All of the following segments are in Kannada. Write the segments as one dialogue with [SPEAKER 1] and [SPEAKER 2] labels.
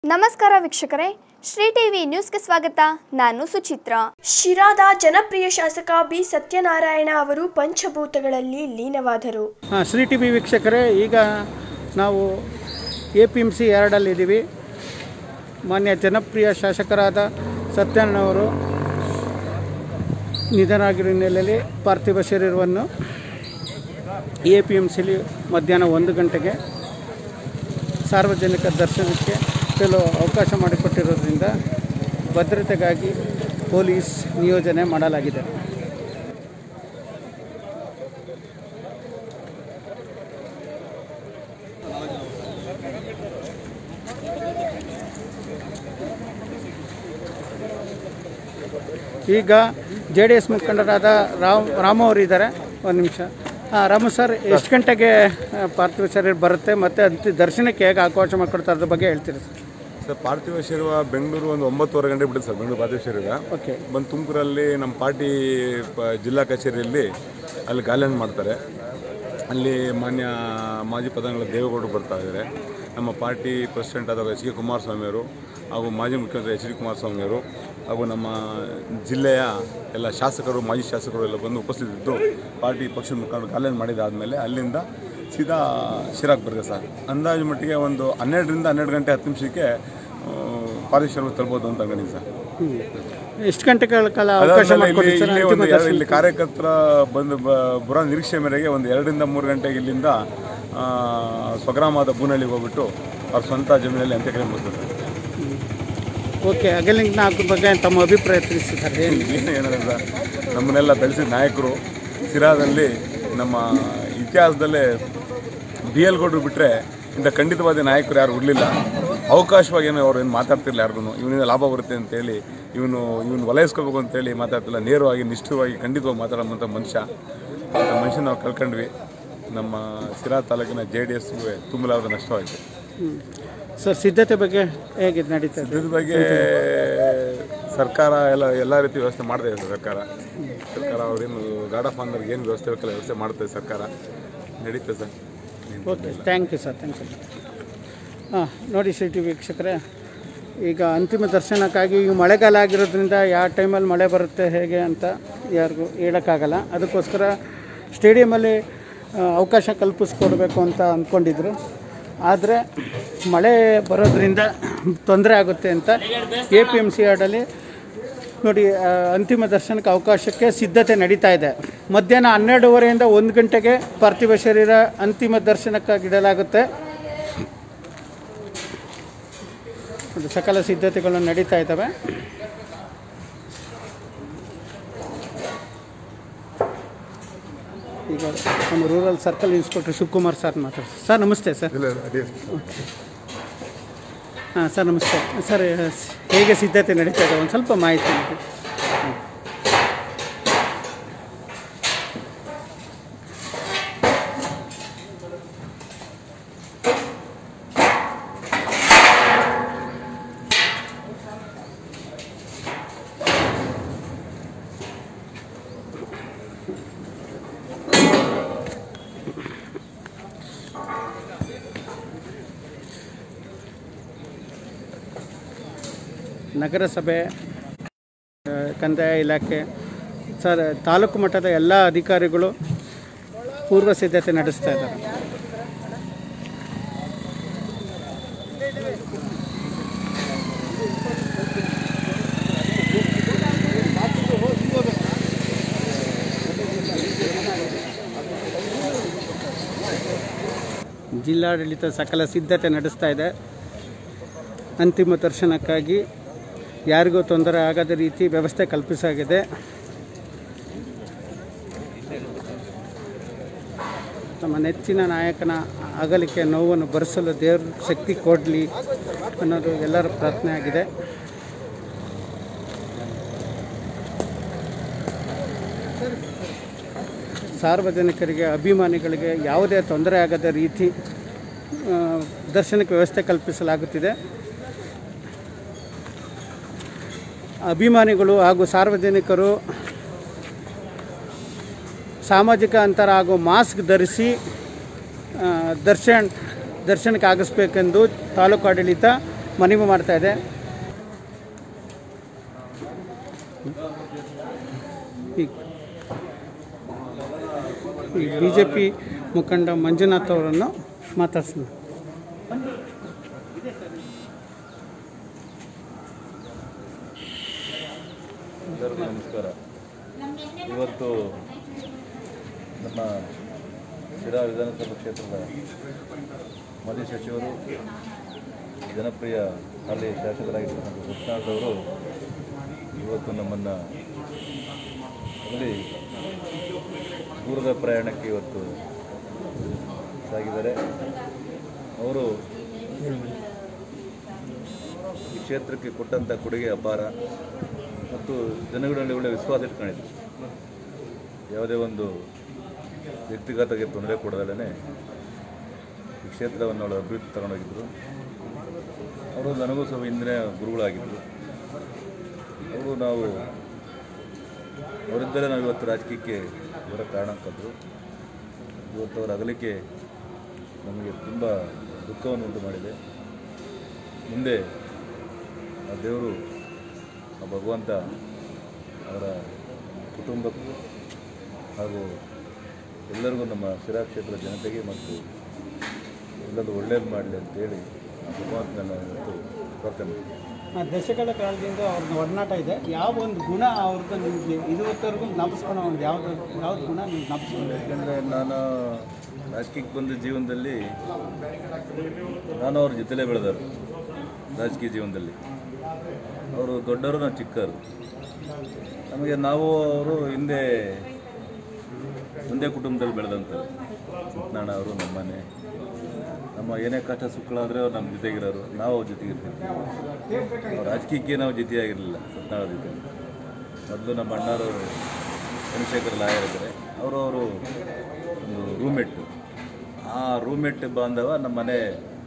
[SPEAKER 1] ನಮಸ್ಕಾರ ವೀಕ್ಷಕರೇ ಶ್ರೀ ಟಿವಿ ನ್ಯೂಸ್ಗೆ ಸ್ವಾಗತ ನಾನು ಸುಚಿತ್ರ
[SPEAKER 2] ಶಿರಾದ ಜನಪ್ರಿಯ ಶಾಸಕ ಬಿ ಸತ್ಯನಾರಾಯಣ ಅವರು ಪಂಚಭೂತಗಳಲ್ಲಿ ಲೀನವಾದರು
[SPEAKER 3] ಹಾಂ ಶ್ರೀ ಟಿ ವಿ ವೀಕ್ಷಕರೇ ಈಗ ನಾವು ಎ ಪಿ ಎಮ್ ಸಿ ಎರಡಲ್ಲಿದ್ದೀವಿ ಮಾನ್ಯ ಜನಪ್ರಿಯ ಶಾಸಕರಾದ ಸತ್ಯಣ್ಣವರು ನಿಧನರಾಗಿರೋ ಹಿನ್ನೆಲೆಯಲ್ಲಿ ಪಾರ್ಥಿವ ಶರೀರವನ್ನು ಎ ಪಿ ಎಮ್ ಸಿಲಿ ಮಧ್ಯಾಹ್ನ ಒಂದು ಗಂಟೆಗೆ ಸಾರ್ವಜನಿಕ ದರ್ಶನಕ್ಕೆ ಕೆಲವು ಅವಕಾಶ ಮಾಡಿಕೊಟ್ಟಿರೋದ್ರಿಂದ ಭದ್ರತೆಗಾಗಿ ಪೊಲೀಸ್ ನಿಯೋಜನೆ ಮಾಡಲಾಗಿದೆ ಈಗ ಜೆ ಡಿ ಎಸ್ ಮುಖಂಡರಾದ ರಾಮ್ ರಾಮ ಅವರು ಇದ್ದಾರೆ ಒಂದು ನಿಮಿಷ ಹಾಂ ರಾಮು ಸರ್ ಎಷ್ಟು ಗಂಟೆಗೆ ಆ, ಪಾರ್ಥಿವ ಶರೀರ ಬರುತ್ತೆ ಮತ್ತು ಅಂತಿ ದರ್ಶನಕ್ಕೆ ಹೇಗೆ ಅವಕಾಶ ಮಾಡಿಕೊಡ್ತಾರೆ ಅದ್ರ ಬಗ್ಗೆ ಹೇಳ್ತೀರಿ ಸರ್
[SPEAKER 4] ಸರ್ ಪಾರ್ಥಿವ ಶರೀರ ಬೆಂಗಳೂರು ಒಂದು ಒಂಬತ್ತುವರೆ ಗಂಟೆ ಬಿಡುತ್ತೆ ಸರ್ ಬೆಂಗಳೂರು ಪಾರ್ಥಿವ ಶರೀರ
[SPEAKER 3] ಓಕೆ
[SPEAKER 4] ಬಂದು ತುಮಕೂರಲ್ಲಿ ನಮ್ಮ ಪಾರ್ಟಿ ಪ- ಜಿಲ್ಲಾ ಕಚೇರಿಯಲ್ಲಿ ಅಲ್ಲಿ ಗಾಲ್ಯಾನ್ ಮಾಡ್ತಾರೆ ಅಲ್ಲಿ ಮಾನ್ಯ ಮಾಜಿ ಪ್ರಧಾನಿಗಳ ದೇವೇಗೌಡರು ಬರ್ತಾ ಇದ್ದಾರೆ ನಮ್ಮ ಪಾರ್ಟಿ ಪ್ರೆಸಿಡೆಂಟ್ ಆದ ಎಚ್ ಕೆ ಕುಮಾರಸ್ವಾಮಿಯವರು ಹಾಗೂ ಮಾಜಿ ಮುಖ್ಯಮಂತ್ರಿ ಎಚ್ ಡಿ ಕುಮಾರಸ್ವಾಮಿಯವರು ಹಾಗೂ ನಮ್ಮ ಜಿಲ್ಲೆಯ ಎಲ್ಲ ಶಾಸಕರು ಮಾಜಿ ಶಾಸಕರು ಎಲ್ಲ ಬಂದು ಉಪಸ್ಥಿತಿದ್ದು ಪಾರ್ಟಿ ಪಕ್ಷದ ಮುಖಂಡರು ಗಾಲ್ಯಾನ್ ಮಾಡಿದಾದಮೇಲೆ ಅಲ್ಲಿಂದ ಸೀದಾ ಶಿರಾಕ್ ಬರುತ್ತೆ ಸರ್ ಅಂದಾಜು ಮಟ್ಟಿಗೆ ಒಂದು ಹನ್ನೆರಡರಿಂದ ಹನ್ನೆರಡು ಗಂಟೆ ಹತ್ತು ನಿಮಿಷಕ್ಕೆ ಪಾರ್ಥಿವ ಶರೀರ ತಲುಪೋದು ಅಂತ ಅಂಗಡಿ ಸರ್
[SPEAKER 3] ಎಷ್ಟು ಗಂಟೆಗಳ ಕಾಲ ಅವಕಾಶ
[SPEAKER 4] ಅದಾದ್ಮೇಲೆ
[SPEAKER 3] ಮಾಡಿಕೊಡಿ
[SPEAKER 4] ಇಲ್ಲಿ
[SPEAKER 3] ಸರ್
[SPEAKER 4] ಇಲ್ಲಿ
[SPEAKER 3] ಅಂತಿಮ
[SPEAKER 4] ಒಂದು ಎರಡು-
[SPEAKER 3] ದರ್ಶನ
[SPEAKER 4] ಇಲ್ಲಿ ಕಾರ್ಯಕರ್ತರ ಬಂದು ಬ- ಬರೋ ನಿರೀಕ್ಷೆ ಮೇರೆಗೆ ಒಂದು ಎರಡರಿಂದ ಮೂರು ಗಂಟೆಗೆ ಇಲ್ಲಿಂದ ಆ, ಸ್ವಗ್ರಾಮದ ಬೂನಹಳ್ಳಿಗೆ ಹೋಗ್ಬಿಟ್ಟು ಅವ್ರ ಸ್ವಂತ ಜಮೀನಲ್ಲಿ ಅಂತ್ಯಕ್ರಿಯೆ ಮುಗಿಸ್ತಾರೆ
[SPEAKER 3] ಓಕೆ ಅಗಲಿಂಗ್ ನಾಲ್ಕು ಬಗ್ಗೆ ತಮ್ಮ ಅಭಿಪ್ರಾಯ ತಿಳಿಸಿ ಸರ್ ಏನು
[SPEAKER 4] ಏನು ಏನಂದ್ರೆ ಸರ್ ನಮ್ಮನ್ನೆಲ್ಲ ಬೆಳೆಸಿದ ನಾಯಕರು ಸಿರಾದಲ್ಲಿ ನಮ್ಮ ಇತಿಹಾಸದಲ್ಲೇ ಬಿ ಎಲ್ ಗೌಡ್ರು ಬಿಟ್ಟರೆ ಇಂಥ ಖಂಡಿತವಾದ ನಾಯಕರು ಯಾರು ಉರಲಿಲ್ಲ ಅವಕಾಶವಾಗಿ ಏನೋ ಅವ್ರು ಏನು ಮಾತಾಡ್ತಿರ್ಲಿಲ್ಲ ಯಾರಿಗೂ ಇವನಿಂದ ಲಾಭ ಬರುತ್ತೆ ಅಂತೇಳಿ ಇವನು ಇವನು ವಲಯಿಸ್ಕೋಬೇಕು ಅಂತೇಳಿ ಮಾತಾಡ್ತಿಲ್ಲ ನೇರವಾಗಿ ನಿಷ್ಠವಾಗಿ ಖಂಡಿತವಾಗಿ ಮಾತಾಡೋಂಥ ಮನುಷ್ಯ ಅಂಥ ಮನುಷ್ಯ ನಾವು ಕಳ್ಕೊಂಡ್ವಿ ನಮ್ಮ ಸಿರಾ ತಾಲೂಕಿನ ಜೆ ಡಿ ಎಸ್ಗೆ ತುಂಬಲಾರದ ನಷ್ಟವಾಯಿತು
[SPEAKER 3] ಸರ್ ಸಿದ್ಧತೆ ಬಗ್ಗೆ ಹೇಗೆ ನಡೀತಾ ಇದೆ
[SPEAKER 4] ಇದ್ರ ಬಗ್ಗೆ ಸರ್ಕಾರ ಎಲ್ಲ ಎಲ್ಲ ರೀತಿ ವ್ಯವಸ್ಥೆ ಮಾಡ್ತಾ ಇದೆ ಸರ್ಕಾರ ಸರ್ಕಾರ ಅವ್ರೇನು ಗಾರ್ಡ್ ಆಫ್ ಆನರ್ಗೆ ಏನು ವ್ಯವಸ್ಥೆ ಬೇಕಲ್ಲ ವ್ಯವಸ್ಥೆ ಮಾಡ್ತದೆ ಸರ್ಕಾರ ನಡೀತದೆ sir
[SPEAKER 3] okay thank you sir thanks ಹಾಂ ನೋಡಿ ಸಿ ಟಿ ವೀಕ್ಷಕರೇ ಈಗ ಅಂತಿಮ ದರ್ಶನಕ್ಕಾಗಿ ಈಗ ಮಳೆಗಾಲ ಆಗಿರೋದ್ರಿಂದ ಯಾವ ಟೈಮಲ್ಲಿ ಮಳೆ ಬರುತ್ತೆ ಹೇಗೆ ಅಂತ ಯಾರಿಗೂ ಹೇಳೋಕ್ಕಾಗಲ್ಲ ಅದಕ್ಕೋಸ್ಕರ ಸ್ಟೇಡಿಯಮಲ್ಲಿ ಆ, ಅವಕಾಶ ಕಲ್ಪಿಸ್ಕೊಡ್ಬೇಕು ಅಂತ ಅಂದ್ಕೊಂಡಿದ್ರು ಆದರೆ ಮಳೆ ಬರೋದ್ರಿಂದ ತೊಂದರೆ ಆಗುತ್ತೆ ಅಂತ ಎ ಪಿ ಎಮ್ ಸಿ ಯಾರ್ಡಲ್ಲಿ ನೋಡಿ ಆ, ಅಂತಿಮ ದರ್ಶನಕ್ಕೆ ಅವಕಾಶಕ್ಕೆ ಸಿದ್ಧತೆ ನಡೀತಾ ಇದೆ ಮಧ್ಯಾಹ್ನ ಹನ್ನೆರಡೂವರೆಯಿಂದ ಒಂದು ಗಂಟೆಗೆ ಪಾರ್ಥಿವ ಶರೀರ ಅಂತಿಮ ದರ್ಶನಕ್ಕಾಗಿ ಇಡಲಾಗುತ್ತೆ ಅದು ಸಕಲ ಸಿದ್ಧತೆಗಳು ನಡೀತಾ ಇದ್ದಾವೆ ಈಗ ನಮ್ಮ rural circle inspector Shivakumar sir ಮಾತಾಡ್ತಾರೆ ಸರ್ ನಮಸ್ತೆ ಸರ್ ಹಾಂ ಸರ್ ನಮಸ್ತೆ ಸರ್ ಹೇಗೆ ಸಿದ್ಧತೆ ನಡೀತಾ ಇದೆ ಒಂದು ಸ್ವಲ್ಪ ಮಾಹಿತಿ ನೀಡಿ. ನಗರಸಭೆ ಆ, ಕಂದಾಯ ಇಲಾಖೆ ಸರ್ ತಾಲೂಕು ಮಟ್ಟದ ಎಲ್ಲ ಅಧಿಕಾರಿಗಳು ಪೂರ್ವ ಸಿದ್ಧತೆ ನಡೆಸ್ತಾ ಇದ್ದಾರೆ ಜಿಲ್ಲಾಡಳಿತ ಸಕಲ ಸಿದ್ಧತೆ ನಡೆಸ್ತಾ ಇದೆ ಅಂತಿಮ ದರ್ಶನಕ್ಕಾಗಿ ಯಾರಿಗೂ ತೊಂದರೆ ಆಗದ ರೀತಿ ವ್ಯವಸ್ಥೆ ಕಲ್ಪಿಸಾಗಿದೆ ನಮ್ಮ ನೆಚ್ಚಿನ ನಾಯಕನ ಅಗಲಿಕೆ ನೋವನ್ನು ಭರಿಸಲು ದೇವ್ರ ಶಕ್ತಿ ಕೊಡಲಿ ಅನ್ನೋದು ಎಲ್ಲರ ಪ್ರಾರ್ಥನೆ ಆಗಿದೆ ಸಾರ್ವಜನಿಕರಿಗೆ ಅಭಿಮಾನಿಗಳಿಗೆ ಯಾವುದೇ ತೊಂದರೆ ಆಗದ ರೀತಿ ಆ, ದರ್ಶನಕ್ಕೆ ವ್ಯವಸ್ಥೆ ಕಲ್ಪಿಸಲಾಗುತ್ತಿದೆ ಅಭಿಮಾನಿಗಳು ಹಾಗೂ ಸಾರ್ವಜನಿಕರು ಸಾಮಾಜಿಕ ಅಂತರ ಹಾಗೂ ಮಾಸ್ಕ್ ಧರಿಸಿ ಆ, ದರ್ಶನ್ ದರ್ಶನಕ್ಕೆ ಆಗಿಸ್ಬೇಕೆಂದು ತಾಲೂಕು ಆಡಳಿತ ಮನವಿ ಮಾಡ್ತಾ ಇದೆ ಈ ಬಿ ಜೆ ಪಿ ಮುಖಂಡ ಮಂಜುನಾಥ್ ಅವರನ್ನು ಮಾತಾಡ್ಸೋಣ
[SPEAKER 5] ಎಲ್ಲರಿಗೂ ನಮಸ್ಕಾರ ಇವತ್ತು ನಮ್ಮ ಶಿರಾ ವಿಧಾನಸಭಾ ಕ್ಷೇತ್ರದ ಮಾಜಿ ಸಚಿವರು ಜನಪ್ರಿಯ ಹಾಲಿ ಶಾಸಕರಾಗಿರ್ತಕ್ಕಂಥ ಕೃಷ್ಣಾರ್ಡ್ ಅವರು ಇವತ್ತು ನಮ್ಮನ್ನು ಅಲ್ಲಿ ದೂರದ ಪ್ರಯಾಣಕ್ಕೆ ಇವತ್ತು ಸಾಗಿದ್ದಾರೆ ಅವರು ಈ ಕ್ಷೇತ್ರಕ್ಕೆ ಕೊಟ್ಟಂಥ ಕೊಡುಗೆ ಅಪಾರ ಮತ್ತು ಜನಗಳಲ್ಲಿ ಒಳ್ಳೆಯ ವಿಶ್ವಾಸ ಇಟ್ಕೊಂಡಿದ್ರು ಯಾವುದೇ ಒಂದು ವ್ಯಕ್ತಿಗತಕ್ಕೆ ತೊಂದರೆ ಕೊಡದಲ್ಲೇ ಈ ಕ್ಷೇತ್ರವನ್ನು ಅವಳು ಅಭಿವೃದ್ಧಿ ತಗೊಂಡೋಗಿದ್ದರು ಅವರು ನನಗೂ ಸ್ವಲ್ಪ ಹಿಂದಿನ ಗುರುಗಳಾಗಿದ್ದರು ಅವರು ನಾವು ಅವರಿದ್ದಲೇ ನಾವು ಇವತ್ತು ರಾಜಕೀಯಕ್ಕೆ ಇವರ ಕಾರಣಕ್ಕಂದರು ಇವತ್ತು ಅವರ ಅಗಲಿಕೆ ನಮಗೆ ತುಂಬ ದುಃಖವನ್ನು ಉಂಟು ಮಾಡಿದೆ ಮುಂದೆ ಆ ದೇವರು ಆ ಭಗವಂತ ಅವರ ಕುಟುಂಬಕ್ಕೂ ಹಾಗೂ ಎಲ್ಲರಿಗೂ ನಮ್ಮ ಶಿರಾ ಕ್ಷೇತ್ರದ ಜನತೆಗೆ ಮತ್ತು ಎಲ್ಲರೂ ಒಳ್ಳೇದು ಮಾಡಲಿ ಅಂತೇಳಿ ಆ ಭಗವಂತನ ಇವತ್ತು ಪ್ರಾರ್ಥನೆ ಮಾಡ್ತೀನಿ.
[SPEAKER 3] ಆ ದಶಕಗಳ ಕಾಲದಿಂದ ಅವ್ರದ್ದು ಒಡನಾಟ ಇದೆ ಯಾವ ಒಂದು ಗುಣ ಅವ್ರದ್ದು ನಿಮಗೆ ಇದುವರೆಗೂ ಜ್ಞಾಪಿಸ್ಕೊಂಡು ಒಂದು ಯಾವ್ದು ಯಾವ್ದು ಗುಣ ನೀವು ಜ್ಞಾಪಿಸ್ಕೊಂಡು
[SPEAKER 5] ಯಾಕೆಂದರೆ ನಾನು ರಾಜಕೀಯಕ್ಕೆ ಬಂದ ಜೀವನದಲ್ಲಿ ನಾನು ಅವ್ರ ಜೊತೆಲೇ ಬೆಳೆದವರು ರಾಜಕೀಯ ಜೀವನದಲ್ಲಿ ಅವರು ದೊಡ್ಡವರು ನಾವು ಚಿಕ್ಕವರು ನಮಗೆ ನಾವು ಅವರು ಹಿಂದೆ ಒಂದೇ ಕುಟುಂಬದಲ್ಲಿ ಬೆಳೆದಂಥವ್ರು ಸತ್ಯನಾರಾಯಣ ಅವರು ನಮ್ಮನೆ ನಮ್ಮ ಏನೇ ಕಷ್ಟ ಸುಖಗಳಾದರೆ ಅವ್ರು ನಮ್ಮ ಜೊತೆಗಿರೋರು ನಾವು ಅವ್ರ ಜೊತೆಗೆ ಇರ್ತಿದ್ವಿ ಅವ್ರ ರಾಜಕೀಯಕ್ಕೆ ನಾವು ಜೊತೆಯಾಗಿರಲಿಲ್ಲ ಸತ್ಯನಾರಾಯಣ ಜೊತೆ ಮೊದಲು ನಮ್ಮ ಅಣ್ಣಾರವರು ಚಂದ್ರಶೇಖರ್ ಲಾಯರ್ ಇದ್ದಾರೆ ಅವರು ಅವರು ಒಂದು ರೂಮೆಟ್ಟು ಆ ರೂಮೆಟ್ ಬಾಂಧವ ನಮ್ಮ ಮನೆ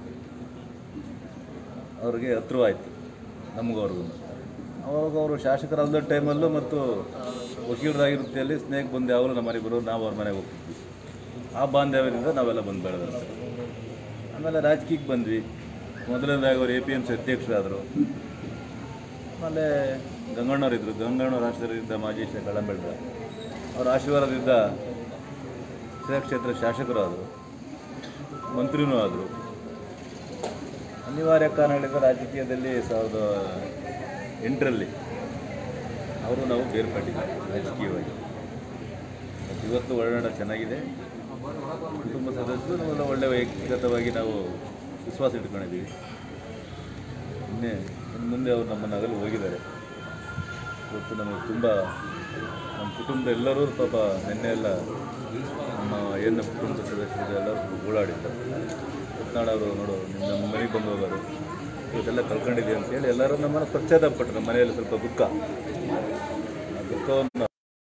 [SPEAKER 5] ಅವ್ರಿಗೆ ಹತ್ರವಾಯಿತು ನಮಗೂ ಅವ್ರಿಗೂ ಅವಾಗ ಅವರು ಶಾಸಕರಾದ ಟೈಮಲ್ಲೂ ಮತ್ತು ವಕೀಲರಾಗಿರುತ್ತೆಯಲ್ಲಿ ಸ್ನೇಹಕ್ಕೆ ಬಂದು ಯಾವಾಗಲೂ ನಮ್ಮ ಮನೆಗೆ ಬರೋರು ನಾವು ಅವ್ರ ಮನೆಗೆ ಹೋಗ್ತಿದ್ವಿ ಆ ಬಾಂಧವ್ಯದಿಂದ ನಾವೆಲ್ಲ ಬಂದು ಬೆಳೆದಂತೆ ಆಮೇಲೆ ರಾಜಕೀಯಕ್ಕೆ ಬಂದ್ವಿ ಮೊದಲನೇದಾಗಿ ಅವರು ಎ ಪಿ ಎಮ್ ಸಿ ಅಧ್ಯಕ್ಷರಾದರು ಆಮೇಲೆ ಗಂಗಣ್ಣವರಿದ್ದರು ಗಂಗಣ್ಣವ್ರ ಆಶ್ರಯದಿಂದ ಮಾಜಿ ಶ ಕಳಂಬೆಳ್ದ ಅವರ ಆಶೀರ್ವಾದದಿಂದ ಶಿರಾ ಕ್ಷೇತ್ರ ಶಾಸಕರು ಆದರು ಮಂತ್ರಿನೂ ಆದರು ಅನಿವಾರ್ಯ ಕಾರಣಗಳಿಂದ ರಾಜಕೀಯದಲ್ಲಿ ಸಾವಿರದ ಎಂಟರಲ್ಲಿ ಅವರು ನಾವು ಬೇರ್ಪಟ್ಟಿದ್ದೀವಿ ರಾಜಕೀಯವಾಗಿ ಮತ್ತು ಇವತ್ತು ಒಡನಾಟ ಚೆನ್ನಾಗಿದೆ ಕುಟುಂಬ ಸದಸ್ಯರು ನಾವೆಲ್ಲ ಒಳ್ಳೆಯ ವ್ಯಕ್ತಿಗತವಾಗಿ ನಾವು ವಿಶ್ವಾಸ ಇಟ್ಕೊಂಡಿದ್ದೀವಿ ಇನ್ನೇ ಇನ್ನು ಮುಂದೆ ಅವರು ನಮ್ಮನ್ನು ಅಗಲು ಹೋಗಿದ್ದಾರೆ ಇವತ್ತು ನಮಗೆ ತುಂಬ ನಮ್ಮ ಕುಟುಂಬದ ಎಲ್ಲರೂ ಪಾಪ ನಿನ್ನೆ ಎಲ್ಲ ನಮ್ಮ ಏನು ನಮ್ಮ ಕುಟುಂಬದ ಸದಸ್ಯರು ಎಲ್ಲರೂ ಓಡಾಡಿದ್ದಾರೆ ಸತ್ಯನಾರಾಯಣ ಅವರು ನೋಡು ನಿಮ್ಮ ನಮ್ಮ ಮನೆಗೆ ಬಂದು ಹೋಗೋರು ಇವತ್ತೆಲ್ಲ ಕಳ್ಕೊಂಡಿದ್ದೀವಿ ಅಂತೇಳಿ ಎಲ್ಲರೂ ನಮ್ಮನ್ನು ಪಶ್ಚಾತ್ತಾಪ ಪಟ್ಟರು ನಮ್ಮ ಮನೆಯಲ್ಲಿ ಸ್ವಲ್ಪ ದುಃಖ ಆ ದುಃಖವನ್ನು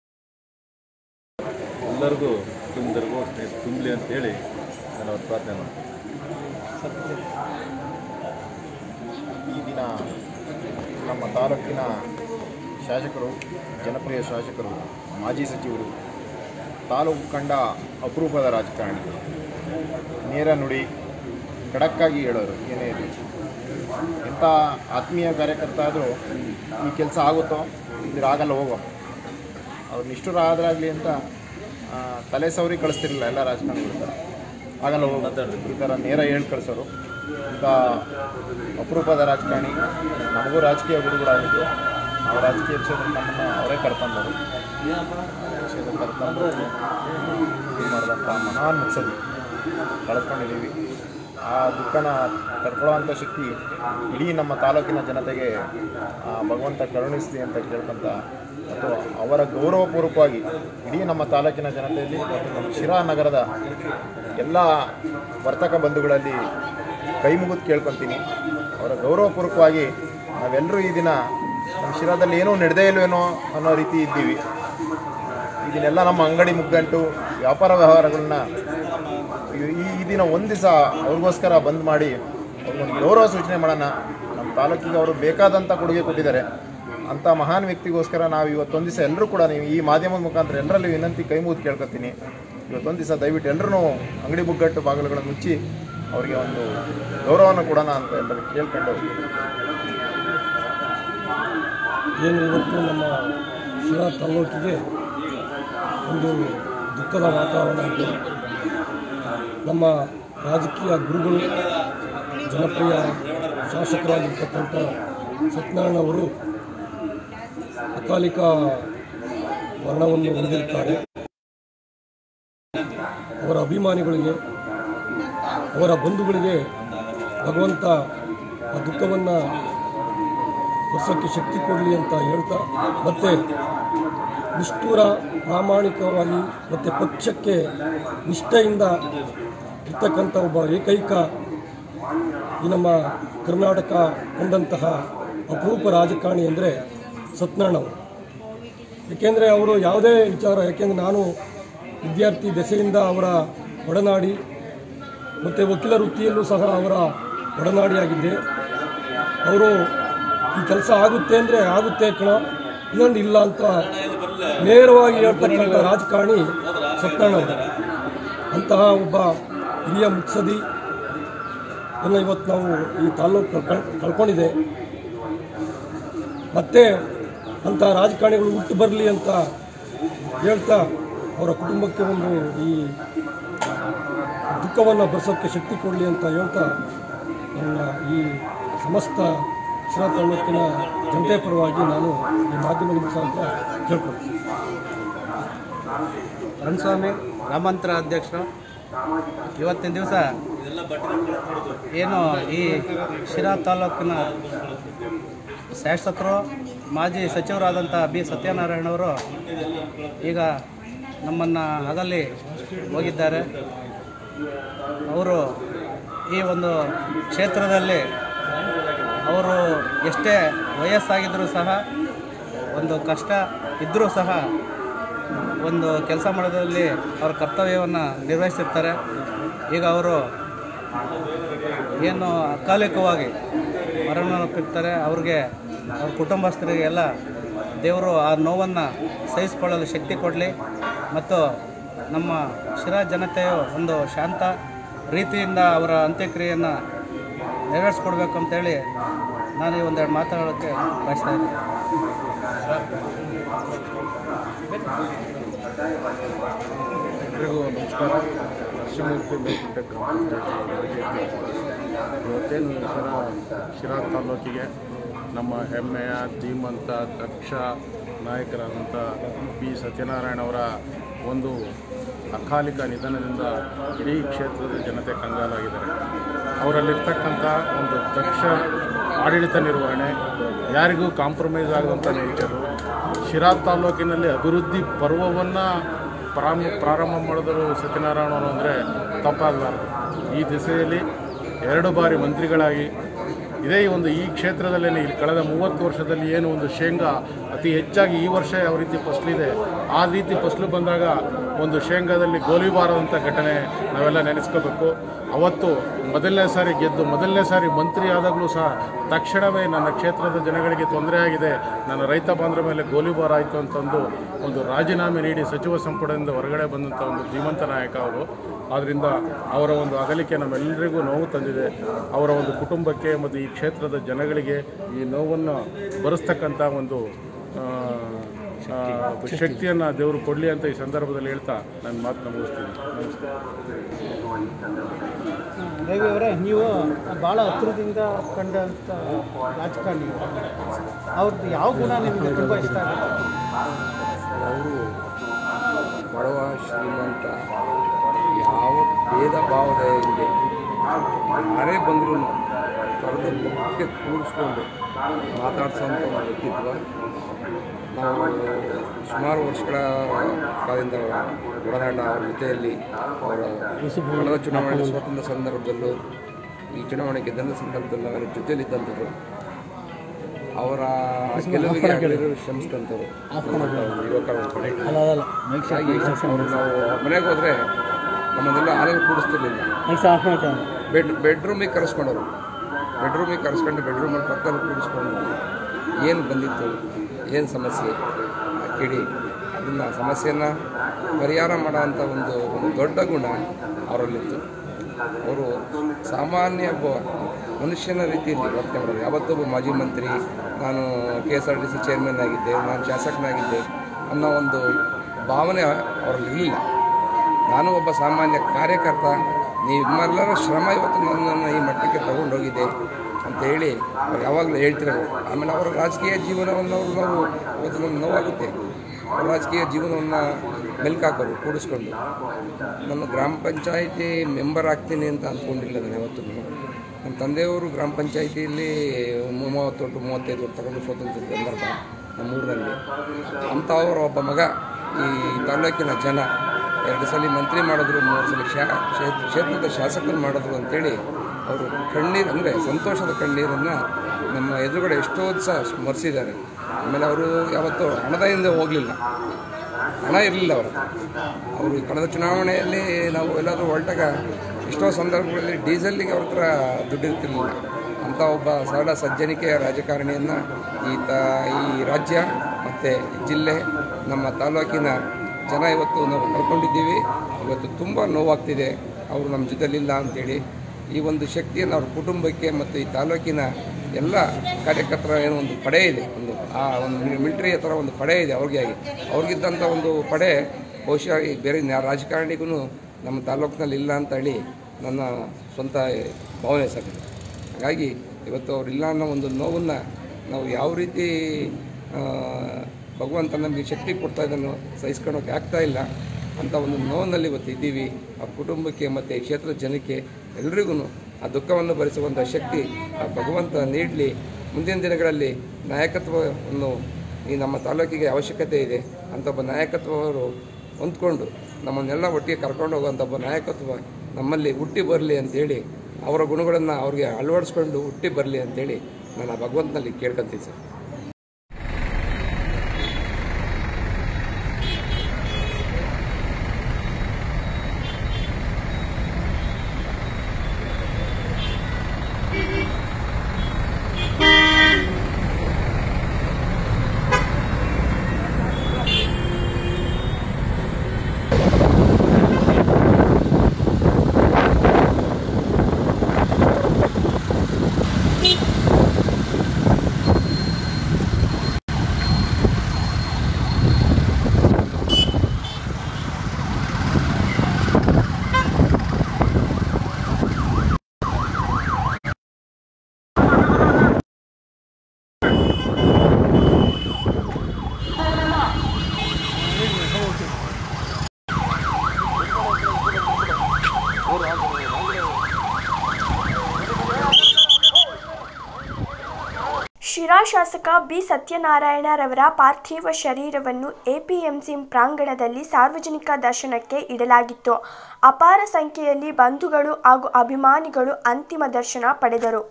[SPEAKER 5] ಎಲ್ಲರಿಗೂ ಕುಟುಂಬದರಿಗೂ ಸ್ನೇಹ ತುಂಬಲಿ ಅಂತೇಳಿ ನಾನು ಅವ್ರ ಪ್ರಾರ್ಥನೆ ಮಾಡ್ತೀನಿ
[SPEAKER 6] ಈ ದಿನ ನಮ್ಮ ತಾಲೂಕಿನ ಶಾಸಕರು ಜನಪ್ರಿಯ ಶಾಸಕರು ಮಾಜಿ ಸಚಿವರು ತಾಲೂಕು ಕಂಡ ಅಪರೂಪದ ರಾಜಕಾರಣಿಗಳು ನೇರ ನುಡಿ ಖಡಕ್ಕಾಗಿ ಹೇಳೋರು ಏನೇ ಇರಲಿ ಎಂಥ ಆತ್ಮೀಯ ಕಾರ್ಯಕರ್ತ ಆದರೂ ಈ ಕೆಲಸ ಆಗುತ್ತೋ ಇದ್ರ ಆಗಲ್ಲ ಹೋಗೋ ಅವ್ರು ನಿಷ್ಠುರಾದ್ರಾಗಲಿ ಅಂತ ಆ, ತಲೆ ಸವರಿ ಕಳಿಸ್ತಿರಲಿಲ್ಲ ಎಲ್ಲ ರಾಜಕಾರಣಿಗಳು ಆಗಲ್ಲ ಹೋಗೋ ಈ ಥರ ನೇರ ಹೇಳಿ ಕಳಿಸೋರು ಇಂಥ ಅಪರೂಪದ ರಾಜಕಾರಣಿ ನಮಗೂ ರಾಜಕೀಯ ಗುರುಗಳಾಗಿದ್ದು ನಾವು ರಾಜಕೀಯ ಕ್ಷೇತ್ರಕ್ಕೆ ನಮ್ಮನ್ನು ಅವರೇ ಕರ್ಕೊಂಡರು ಕ್ಷೇತ್ರ ಕರ್ಕೊಂಡು ಇದು ಮಾಡಿದಂಥ ಮಹಾನ್ ಮುತ್ಸದಿ ಕಳ್ಕೊಂಡಿದ್ದೀವಿ ಆ ದುಃಖನ ತಡ್ಕೊಳ್ಳೋವಂಥ ಶಕ್ತಿ ಇಡೀ ನಮ್ಮ ತಾಲೂಕಿನ ಜನತೆಗೆ ಆ ಭಗವಂತ ಕರುಣಿಸಲಿ ಅಂತ ಕೇಳ್ಕೊಂತ ಮತ್ತು ಅವರ ಗೌರವಪೂರ್ವಕವಾಗಿ ಇಡೀ ನಮ್ಮ ತಾಲೂಕಿನ ಜನತೆಯಲ್ಲಿ ಮತ್ತು ನಮ್ಮ ಶಿರಾ ನಗರದ ಎಲ್ಲ ವರ್ತಕ ಬಂಧುಗಳಲ್ಲಿ ಕೈ ಮುಗಿದು ಕೇಳ್ಕೊತೀನಿ ಅವರ ಗೌರವಪೂರ್ವಕವಾಗಿ ನಾವೆಲ್ಲರೂ ಈ ದಿನ ನಮ್ಮ ಶಿರಾದಲ್ಲಿ ಏನೂ ನಡೆದೇ ಇಲ್ವೇನೋ ಅನ್ನೋ ರೀತಿ ಇದ್ದೀವಿ ಇದನ್ನೆಲ್ಲ ನಮ್ಮ ಅಂಗಡಿ ಮುಗ್ಗಂಟು ವ್ಯಾಪಾರ ವ್ಯವಹಾರಗಳನ್ನ ಈ- ಈ ಈ ದಿನ ಒಂದು ದಿವಸ ಅವ್ರಿಗೋಸ್ಕರ ಬಂದ್ ಮಾಡಿ ಅವ್ರಿಗೊಂದು ಗೌರವ ಸೂಚನೆ ಮಾಡೋಣ ನಮ್ಮ ತಾಲೂಕಿಗೆ ಅವರು ಬೇಕಾದಂಥ ಕೊಡುಗೆ ಕೊಟ್ಟಿದ್ದಾರೆ ಅಂಥ ಮಹಾನ್ ವ್ಯಕ್ತಿಗೋಸ್ಕರ ನಾವು ಇವತ್ತೊಂದು ದಿವಸ ಎಲ್ಲರೂ ಕೂಡ ನೀವು ಈ ಮಾಧ್ಯಮದ ಮುಖಾಂತರ ಎಲ್ಲರಲ್ಲಿ ವಿನಂತಿ ಕೈ ಮುಗಿದು ಕೇಳ್ಕೊತೀನಿ ಇವತ್ತೊಂದು ದಿವಸ ದಯವಿಟ್ಟು ಎಲ್ಲರೂ ಅಂಗಡಿ ಮುಗ್ಗಟ್ಟು ಬಾಗಿಲುಗಳನ್ನು ಮುಚ್ಚಿ ಅವರಿಗೆ ಒಂದು ಗೌರವವನ್ನು ಕೊಡೋಣ ಅಂತ ಎಲ್ಲರೂ ಕೇಳ್ಕೊಂಡು
[SPEAKER 7] ಏನು ಇವತ್ತು ನಮ್ಮ ಶಿರಾ ತಾಲೂಕಿಗೆ ಒಂದು ದುಃಖದ ವಾತಾವರಣ ಇದೆ ನಮ್ಮ ರಾಜಕೀಯ ಗುರುಗಳು ಜನಪ್ರಿಯ ಶಾಸಕರಾಗಿರ್ತಕ್ಕಂಥ ಸತ್ಯನಾರಾಯಣ ಅವರು ಅಕಾಲಿಕ ಮರಣವನ್ನು ಹೊಂದಿರುತ್ತಾರೆ ಅವರ ಅಭಿಮಾನಿಗಳಿಗೆ ಅವರ ಬಂಧುಗಳಿಗೆ ಭಗವಂತ ಆ ದುಃಖವನ್ನು ವರ್ಷಕ್ಕೆ ಶಕ್ತಿ ಕೊಡಲಿ ಅಂತ ಹೇಳ್ತಾ ಮತ್ತು ನಿಷ್ಠೂರ ಪ್ರಾಮಾಣಿಕವಾಗಿ ಮತ್ತು ಪಕ್ಷಕ್ಕೆ ನಿಷ್ಠೆಯಿಂದ ಇರ್ತಕ್ಕಂಥ ಒಬ್ಬ ಏಕೈಕ ಈ ನಮ್ಮ ಕರ್ನಾಟಕ ಕಂಡಂತಹ ಅಪರೂಪ ರಾಜಕಾರಣಿ ಅಂದರೆ ಸತ್ಯನಾರಾಯಣ ಅವರು ಏಕೆಂದರೆ ಅವರು ಯಾವುದೇ ವಿಚಾರ ಯಾಕೆಂದರೆ ನಾನು ವಿದ್ಯಾರ್ಥಿ ದೆಸೆಯಿಂದ ಅವರ ಒಡನಾಡಿ ಮತ್ತು ವಕೀಲ ವೃತ್ತಿಯಲ್ಲೂ ಸಹ ಅವರ ಒಡನಾಡಿಯಾಗಿದ್ದೆ ಅವರು ಈ ಕೆಲಸ ಆಗುತ್ತೆ ಅಂದರೆ ಆಗುತ್ತೆ ಕಣ ಇನ್ನೊಂದು ಇಲ್ಲ ಅಂತ ನೇರವಾಗಿ ಹೇಳ್ತಕ್ಕಂಥ ರಾಜಕಾರಣಿ ಸತ್ಯನಾರಾಯಣ ಅವರು ಅಂತಹ ಒಬ್ಬ ಹಿರಿಯ ಮುತ್ಸದಿ ಅನ್ನು ಇವತ್ತು ನಾವು ಈ ತಾಲ್ಲೂಕು ಕಳ್ಕೊಂಡು ಕಳ್ಕೊಂಡಿದೆ ಮತ್ತೆ ಅಂಥ ರಾಜಕಾರಣಿಗಳು ಹುಟ್ಟು ಬರಲಿ ಅಂತ ಹೇಳ್ತಾ ಅವರ ಕುಟುಂಬಕ್ಕೆ ಒಂದು ಈ ದುಃಖವನ್ನು ಭರಿಸೋಕ್ಕೆ ಶಕ್ತಿ ಕೊಡಲಿ ಅಂತ ಹೇಳ್ತಾ ನನ್ನ ಈ ಸಮಸ್ತ ಶಿರಾ ತಾಲೂಕಿನ ಜನತೆ ಪರವಾಗಿ ನಾನು ಈ ಮಾಧ್ಯಮದ ಮುಖಾಂತರ ಕೇಳ್ಕೊಳ್ತೀನಿ
[SPEAKER 8] ರಣಸ್ವಾಮಿ ಗ್ರಾಮಾಂತರ ಅಧ್ಯಕ್ಷರು ಇವತ್ತಿನ ದಿವಸ ಏನು ಈ ಶಿರಾ ತಾಲೂಕಿನ ಶಾಸಕರು ಮಾಜಿ ಸಚಿವರಾದಂಥ ಬಿ ಸತ್ಯನಾರಾಯಣವರು ಈಗ ನಮ್ಮನ್ನು ಅಗಲಿ ಹೋಗಿದ್ದಾರೆ ಅವರು ಈ ಒಂದು ಕ್ಷೇತ್ರದಲ್ಲಿ ಅವರು ಎಷ್ಟೇ ವಯಸ್ಸಾಗಿದ್ದರೂ ಸಹ ಒಂದು ಕಷ್ಟ ಇದ್ದರೂ ಸಹ ಒಂದು ಕೆಲಸ ಮಾಡೋದ್ರಲ್ಲಿ ಅವರ ಕರ್ತವ್ಯವನ್ನು ನಿರ್ವಹಿಸಿರ್ತಾರೆ ಈಗ ಅವರು ಏನು ಅಕಾಲಿಕವಾಗಿ ಮರಣಪ್ಪಿರ್ತಾರೆ ಅವ್ರಿಗೆ ಅವ್ರ ಕುಟುಂಬಸ್ಥರಿಗೆ ಎಲ್ಲ ದೇವರು ಆ ನೋವನ್ನು ಸಹಿಸಿಕೊಳ್ಳಲು ಶಕ್ತಿ ಕೊಡಲಿ ಮತ್ತು ನಮ್ಮ ಶಿರಾ ಜನತೆಯು ಒಂದು ಶಾಂತ ರೀತಿಯಿಂದ ಅವರ ಅಂತ್ಯಕ್ರಿಯೆಯನ್ನು ನೆರವೇರಿಸ್ಕೊಡ್ಬೇಕು ಅಂತೇಳಿ ನಾನು ಈ ಒಂದೆರಡು ಮಾತಾಡೋಕ್ಕೆ ಬಯಸ್ತಾ ಇದ್ದೀನಿ
[SPEAKER 9] ಎಲ್ರಿಗೂ ನಮಸ್ಕಾರ ನರಸಿಂಹಮೂರ್ತಿ ಮೇಲ್ಕುಂಟೆ ಗ್ರಾಮ ಪಂಚಾಯತಿ ಇವತ್ತೇನು ಶಿರಾ ಶಿರಾ ತಾಲೂಕಿಗೆ ನಮ್ಮ ಹೆಮ್ಮೆಯ ಧೀಮಂತ ದಕ್ಷ ನಾಯಕರಾದಂಥ ಬಿ ಸತ್ಯನಾರಾಯಣ ಅವರ ಒಂದು ಅಕಾಲಿಕ ನಿಧನದಿಂದ ಇಡೀ ಕ್ಷೇತ್ರದ ಜನತೆ ಕಂಗಾಲಾಗಿದ್ದಾರೆ ಅವರಲ್ಲಿರ್ತಕ್ಕಂಥ ಒಂದು ದಕ್ಷ ಆಡಳಿತ ನಿರ್ವಹಣೆ ಯಾರಿಗೂ ಕಾಂಪ್ರಮೈಸ್ ಆಗದಂಥ ನೇಚರು ಶಿರಾ ತಾಲೂಕಿನಲ್ಲಿ ಅಭಿವೃದ್ಧಿ ಪರ್ವವನ್ನು ಪ್ರಾರಂಭ ಪ್ರಾರಂಭ ಮಾಡಿದರು ಸತ್ಯನಾರಾಯಣವರು ಅಂದರೆ ತಪ್ಪಾಗಲಾರದು ಈ ದಿಸೆಯಲ್ಲಿ ಎರಡು ಬಾರಿ ಮಂತ್ರಿಗಳಾಗಿ ಇದೇ ಒಂದು ಈ ಕ್ಷೇತ್ರದಲ್ಲೇ ಇಲ್ಲಿ ಕಳೆದ ಮೂವತ್ತು ವರ್ಷದಲ್ಲಿ ಏನು ಒಂದು ಶೇಂಗಾ ಅತಿ ಹೆಚ್ಚಾಗಿ ಈ ವರ್ಷ ಯಾವ ರೀತಿ ಫಸಲಿದೆ ಆ ರೀತಿ ಫಸಲು ಬಂದಾಗ ಒಂದು ಶೇಂಗಾದಲ್ಲಿ ಗೋಲಿಬಾರದಂಥ ಘಟನೆ ನಾವೆಲ್ಲ ನೆನೆಸ್ಕೋಬೇಕು ಅವತ್ತು ಮೊದಲನೇ ಸಾರಿ ಗೆದ್ದು ಮೊದಲನೇ ಸಾರಿ ಮಂತ್ರಿ ಆದಾಗಲೂ ಸಹ ತಕ್ಷಣವೇ ನನ್ನ ಕ್ಷೇತ್ರದ ಜನಗಳಿಗೆ ತೊಂದರೆ ಆಗಿದೆ ನನ್ನ ರೈತ ಬಾಂಧವರ ಮೇಲೆ ಗೋಲಿಬಾರ್ ಆಯಿತು ಅಂತಂದು ಒಂದು ರಾಜೀನಾಮೆ ನೀಡಿ ಸಚಿವ ಸಂಪುಟದಿಂದ ಹೊರಗಡೆ ಬಂದಂಥ ಒಂದು ಧೀಮಂತ ನಾಯಕ ಅವರು ಆದ್ದರಿಂದ ಅವರ ಒಂದು ಅಗಲಿಕೆ ನಮ್ಮೆಲ್ಲರಿಗೂ ನೋವು ತಂದಿದೆ ಅವರ ಒಂದು ಕುಟುಂಬಕ್ಕೆ ಮತ್ತು ಈ ಕ್ಷೇತ್ರದ ಜನಗಳಿಗೆ ಈ ನೋವನ್ನು ಭರಿಸ್ತಕ್ಕಂಥ ಒಂದು ಆ, ಆ, ಶಕ್ತಿಯನ್ನು ದೇವರು ಕೊಡಲಿ ಅಂತ ಈ ಸಂದರ್ಭದಲ್ಲಿ ಹೇಳ್ತಾ ನನ್ನ ಮಾತನ್ನ ಮುಗಿಸ್ತೀನಿ ನಮಸ್ತೆ
[SPEAKER 3] ರವಿ ಅವರೇ ನೀವು ಭಾಳ ಹತ್ರದಿಂದ ಕಂಡಂಥ ರಾಜಕಾರಣಿ ಅವ್ರದ್ದು ಯಾವ ಗುಣ ನಿಮಗೆ ತುಂಬ ಇಷ್ಟ ಆಗುತ್ತೆ
[SPEAKER 10] ಅವರು ಬಡವ ಶ್ರೀಮಂತ ಯಾವ ಭೇದ ಭಾವದ ಇಲ್ಲದೆ ಯಾರೇ ಬಂದರೂ ಕರೆದು ಮುಖಕ್ಕೆ ಕೂರಿಸ್ಕೊಂಡು ಮಾತಾಡ್ಸೋಂಥ ಒಂದು ವ್ಯಕ್ತಿತ್ವ ನಾವು ಸುಮಾರು ವರ್ಷಗಳ ಕಾಲದಿಂದ ಒಡನಾಟ ಅವರ ಜೊತೆಯಲ್ಲಿ ಅವರ ಕಳೆದ ಚುನಾವಣೆ ಸ್ವತಂತ್ರ ಸಂದರ್ಭದಲ್ಲೂ ಈ ಚುನಾವಣೆ ಗೆದ್ದಂಥ ಸಂದರ್ಭದಲ್ಲೂ ಅವರ ಜೊತೆಯಲ್ಲಿದ್ದಂಥವ್ರು ಅವರ ಗೆಲುವಿಗೆ ಆಗಲಿರೋ ಶ್ರಮಿಸಿದಂಥವ್ರು ಒಂದು ಯುವಕರ ಒಂದು ಕಡೆ ಹಾಗಾಗಿ ಅವರು ನಾವು ಮನೆಗೆ ಹೋದರೆ ನಮ್ಮನ್ನೆಲ್ಲ ಹಾಲಲ್ಲಿ ಕೂಡಿಸ್ತಿರ್ಲಿಲ್ಲ ಬೆಡ್ ಬೆಡ್ರೂಮಿಗೆ ಕರೆಸ್ಕೊಂಡವರು ಬೆಡ್ರೂಮಿಗೆ ಕರೆಸ್ಕೊಂಡು ಬೆಡ್ರೂಮಲ್ಲಿ ಪಕ್ಕದಲ್ಲಿ ಕೂಡಿಸ್ಕೊಂಡು ಏನು ಬಂದಿತ್ತು ಏನು ಸಮಸ್ಯೆ ಕೇಳಿ ಅದನ್ನು ಸಮಸ್ಯೆಯನ್ನು ಪರಿಹಾರ ಮಾಡೋವಂಥ ಒಂದು ಒಂದು ದೊಡ್ಡ ಗುಣ ಅವರಲ್ಲಿತ್ತು ಅವರು ಸಾಮಾನ್ಯ ಒಬ್ಬ ಮನುಷ್ಯನ ರೀತಿಯಲ್ಲಿ ವರ್ತನೆ ಮಾಡೋದು ಯಾವತ್ತೂ ಒಬ್ಬ ಮಾಜಿ ಮಂತ್ರಿ ನಾನು K S R T C chairman ಆಗಿದ್ದೆ ನಾನು ಶಾಸಕನಾಗಿದ್ದೆ ಅನ್ನೋ ಒಂದು ಭಾವನೆ ಅವರಲ್ಲಿ ಇರಲಿಲ್ಲ ನಾನು ಒಬ್ಬ ಸಾಮಾನ್ಯ ಕಾರ್ಯಕರ್ತ ನಿಮ್ಮೆಲ್ಲರ ಶ್ರಮ ಇವತ್ತು ನನ್ನನ್ನು ಈ ಮಟ್ಟಕ್ಕೆ ತಗೊಂಡೋಗಿದೆ ಅಂತ ಹೇಳಿ ಅವ್ರು ಯಾವಾಗಲೂ ಹೇಳ್ತಿರೋದು ಆಮೇಲೆ ಅವರ ರಾಜಕೀಯ ಜೀವನವನ್ನು ಅವರು ನಾವು ಇವತ್ತು ನಮ್ಗೆ ನೋವಾಗುತ್ತೆ ಅವ್ರ ರಾಜಕೀಯ ಜೀವನವನ್ನು ಮೆಲ್ಕಾಕೋರು ಕೂಡಿಸ್ಕೊಂಡು ನನ್ನ ಗ್ರಾಮ ಪಂಚಾಯಿತಿ ಮೆಂಬರ್ ಆಗ್ತೀನಿ ಅಂತ ಅಂದ್ಕೊಂಡಿಲ್ಲ ನಾನು ಯಾವತ್ತೂ ನಮ್ಮ ತಂದೆಯವರು ಗ್ರಾಮ ಪಂಚಾಯಿತಿಯಲ್ಲಿ ಮೂವತ್ತೊಂದು ಮೂವತ್ತೈದು ವರ್ಷ ತಗೊಂಡು ಸ್ವಾತಂತ್ರ್ಯ ಸಂದರ್ಭ ನಮ್ಮೂರಿನಲ್ಲಿ ಅಂಥವರ ಒಬ್ಬ ಮಗ ಈ ತಾಲೂಕಿನ ಜನ ಎರಡು ಸಲ ಮಂತ್ರಿ ಮಾಡಿದ್ರು ಮೂರು ಸಲ ಶಾ ಕ್ಷೇತ್ರ- ಕ್ಷೇತ್ರದ ಶಾಸಕರು ಮಾಡಿದ್ರು ಅಂತೇಳಿ ಅವರು ಕಣ್ಣೀರು ಅಂದರೆ ಸಂತೋಷದ ಕಣ್ಣೀರನ್ನು ನಮ್ಮ ಎದುರುಗಡೆ ಎಷ್ಟೋ ದಿವಸ ಸ್ಮರಿಸಿದ್ದಾರೆ ಆಮೇಲೆ ಅವರು ಯಾವತ್ತೂ ಹಣದ ಹಿಂದೆ ಹೋಗಲಿಲ್ಲ ಹಣ ಇರಲಿಲ್ಲ ಅವರ ಅವರು ಕಳೆದ ಚುನಾವಣೆಯಲ್ಲಿ ನಾವು ಎಲ್ಲಾದರೂ ಹೊರಟಾಗ ಎಷ್ಟೋ ಸಂದರ್ಭಗಳಲ್ಲಿ ಡೀಸೆಲ್ಗೆ ಅವ್ರ ಹತ್ರ ದುಡ್ಡು ಇರ್ತಿರ್ಲಿಲ್ಲ ಅಂಥ ಒಬ್ಬ ಸರಳ ಸಜ್ಜನಿಕೆಯ ರಾಜಕಾರಣಿಯನ್ನು ಈ ತ ಈ ರಾಜ್ಯ ಮತ್ತು ಜಿಲ್ಲೆ ನಮ್ಮ ತಾಲೂಕಿನ ಜನ ಇವತ್ತು ನಾವು ಕಳ್ಕೊಂಡಿದ್ದೀವಿ ಇವತ್ತು ತುಂಬ ನೋವಾಗ್ತಿದೆ ಅವರು ನಮ್ಮ ಜೊತೆಲಿಲ್ಲ ಅಂತೇಳಿ ಈ ಒಂದು ಶಕ್ತಿಯನ್ನು ಅವ್ರ ಕುಟುಂಬಕ್ಕೆ ಮತ್ತು ಈ ತಾಲೂಕಿನ ಎಲ್ಲ ಕಾರ್ಯಕರ್ತರ ಏನೋ ಒಂದು ಪಡೆ ಇದೆ ಒಂದು ಆ ಒಂದು ಮಿಲಿಟರಿ ಥರ ಒಂದು ಪಡೆ ಇದೆ ಅವ್ರಿಗೆ ಆಗಿ ಅವ್ರಿಗಿದ್ದಂಥ ಒಂದು ಪಡೆ ಬಹುಶಃ ಈ ಬೇರೆ ಯಾವ ರಾಜಕಾರಣಿಗೂ ನಮ್ಮ ತಾಲೂಕಿನಲ್ಲಿ ಇಲ್ಲ ಅಂತ ಹೇಳಿ ನನ್ನ ಸ್ವಂತ ಭಾವನೆ ಸರ್ ಹಾಗಾಗಿ ಇವತ್ತು ಅವರಿಲ್ಲ ಅನ್ನೋ ಒಂದು ನೋವನ್ನು ನಾವು ಯಾವ ರೀತಿ ಆ, ಭಗವಂತ ನಮಗೆ ಶಕ್ತಿ ಕೊಡ್ತಾ ಇದನ್ನು ಸಹಿಸ್ಕೊಳೋಕೆ ಆಗ್ತಾ ಇಲ್ಲ ಅಂತ ಒಂದು ನೋವಿನಲ್ಲಿ ಇವತ್ತು ಇದ್ದೀವಿ ಆ ಕುಟುಂಬಕ್ಕೆ ಮತ್ತು ಈ ಕ್ಷೇತ್ರದ ಜನಕ್ಕೆ ಎಲ್ರಿಗೂ ಆ ದುಃಖವನ್ನು ಭರಿಸುವಂಥ ಶಕ್ತಿ ಆ ಭಗವಂತ ನೀಡಲಿ ಮುಂದಿನ ದಿನಗಳಲ್ಲಿ ನಾಯಕತ್ವವನ್ನು ಈ ನಮ್ಮ ತಾಲೂಕಿಗೆ ಅವಶ್ಯಕತೆ ಇದೆ ಅಂತ ಒಬ್ಬ ನಾಯಕತ್ವವರು ಹೊಂದ್ಕೊಂಡು ನಮ್ಮನ್ನೆಲ್ಲ ಒಟ್ಟಿಗೆ ಕರ್ಕೊಂಡು ಹೋಗುವಂಥ ಒಬ್ಬ ನಾಯಕತ್ವ ನಮ್ಮಲ್ಲಿ ಹುಟ್ಟಿ ಬರಲಿ ಅಂತೇಳಿ ಅವರ ಗುಣಗಳನ್ನು ಅವ್ರಿಗೆ ಅಳವಡಿಸ್ಕೊಂಡು ಹುಟ್ಟಿ ಬರಲಿ ಅಂತೇಳಿ ನಾನು ಆ ಭಗವಂತನಲ್ಲಿ ಕೇಳ್ಕೊತೀನಿ ಸರ್
[SPEAKER 2] ಶಿರಾ ಶಾಸಕ ಬಿ ಸತ್ಯನಾರಾಯಣರವರ ಪಾರ್ಥಿವ ಶರೀರವನ್ನು ಎಪಿಎಂಸಿ ಪ್ರಾಂಗಣದಲ್ಲಿ ಸಾರ್ವಜನಿಕ ದರ್ಶನಕ್ಕೆ ಇಡಲಾಗಿತ್ತು ಅಪಾರ ಸಂಖ್ಯೆಯಲ್ಲಿ ಬಂಧುಗಳು ಹಾಗೂ ಅಭಿಮಾನಿಗಳು ಅಂತಿಮ ದರ್ಶನ ಪಡೆದರು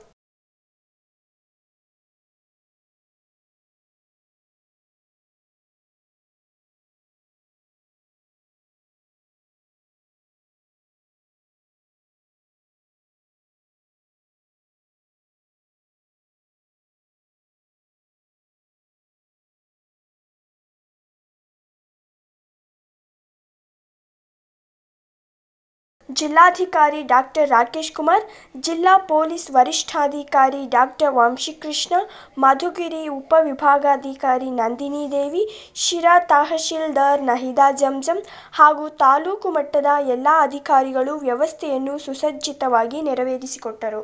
[SPEAKER 2] ಜಿಲ್ಲಾಧಿಕಾರಿ ಡಾಕ್ಟರ್ ರಾಕೇಶ್ ಕುಮಾರ್ ಜಿಲ್ಲಾ ಪೊಲೀಸ್ ವರಿಷ್ಠಾಧಿಕಾರಿ ಡಾಕ್ಟರ್ ವಂಶಿಕೃಷ್ಣ ಮಧುಗಿರಿ ಉಪವಿಭಾಗಾಧಿಕಾರಿ ನಂದಿನಿ ದೇವಿ ಶಿರಾ ತಹಶೀಲ್ದಾರ್ ನಹಿದಾ ಜಂಜಂ ಹಾಗೂ ತಾಲೂಕು ಮಟ್ಟದ ಎಲ್ಲ ಅಧಿಕಾರಿಗಳು ವ್ಯವಸ್ಥೆಯನ್ನು ಸುಸಜ್ಜಿತವಾಗಿ ನೆರವೇರಿಸಿಕೊಟ್ಟರು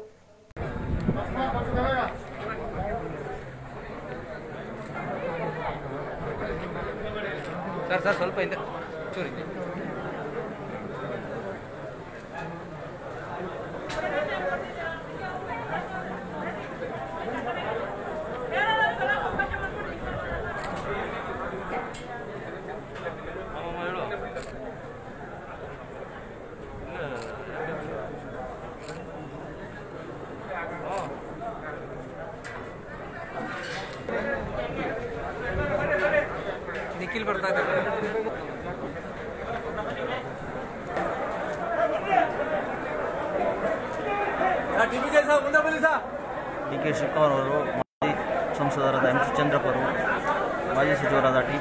[SPEAKER 8] ಸರ್ ಸರ್ ಸ್ವಲ್ಪ ಇದೆ ಚೂರಿ ನಿಖಿಲ್ ಬರ್ತಾ ಇದ್ದಾರೆ
[SPEAKER 11] ಡಿ ಕೆ ಶಿವಕುಮಾರ್ ಅವರು ಮಾಜಿ ಸಂಸದರಾದ ಎಂ ಸಿ ಚಂದ್ರಪ್ಪ ಅವರು ಮಾಜಿ ಸಚಿವರಾದ ಟಿ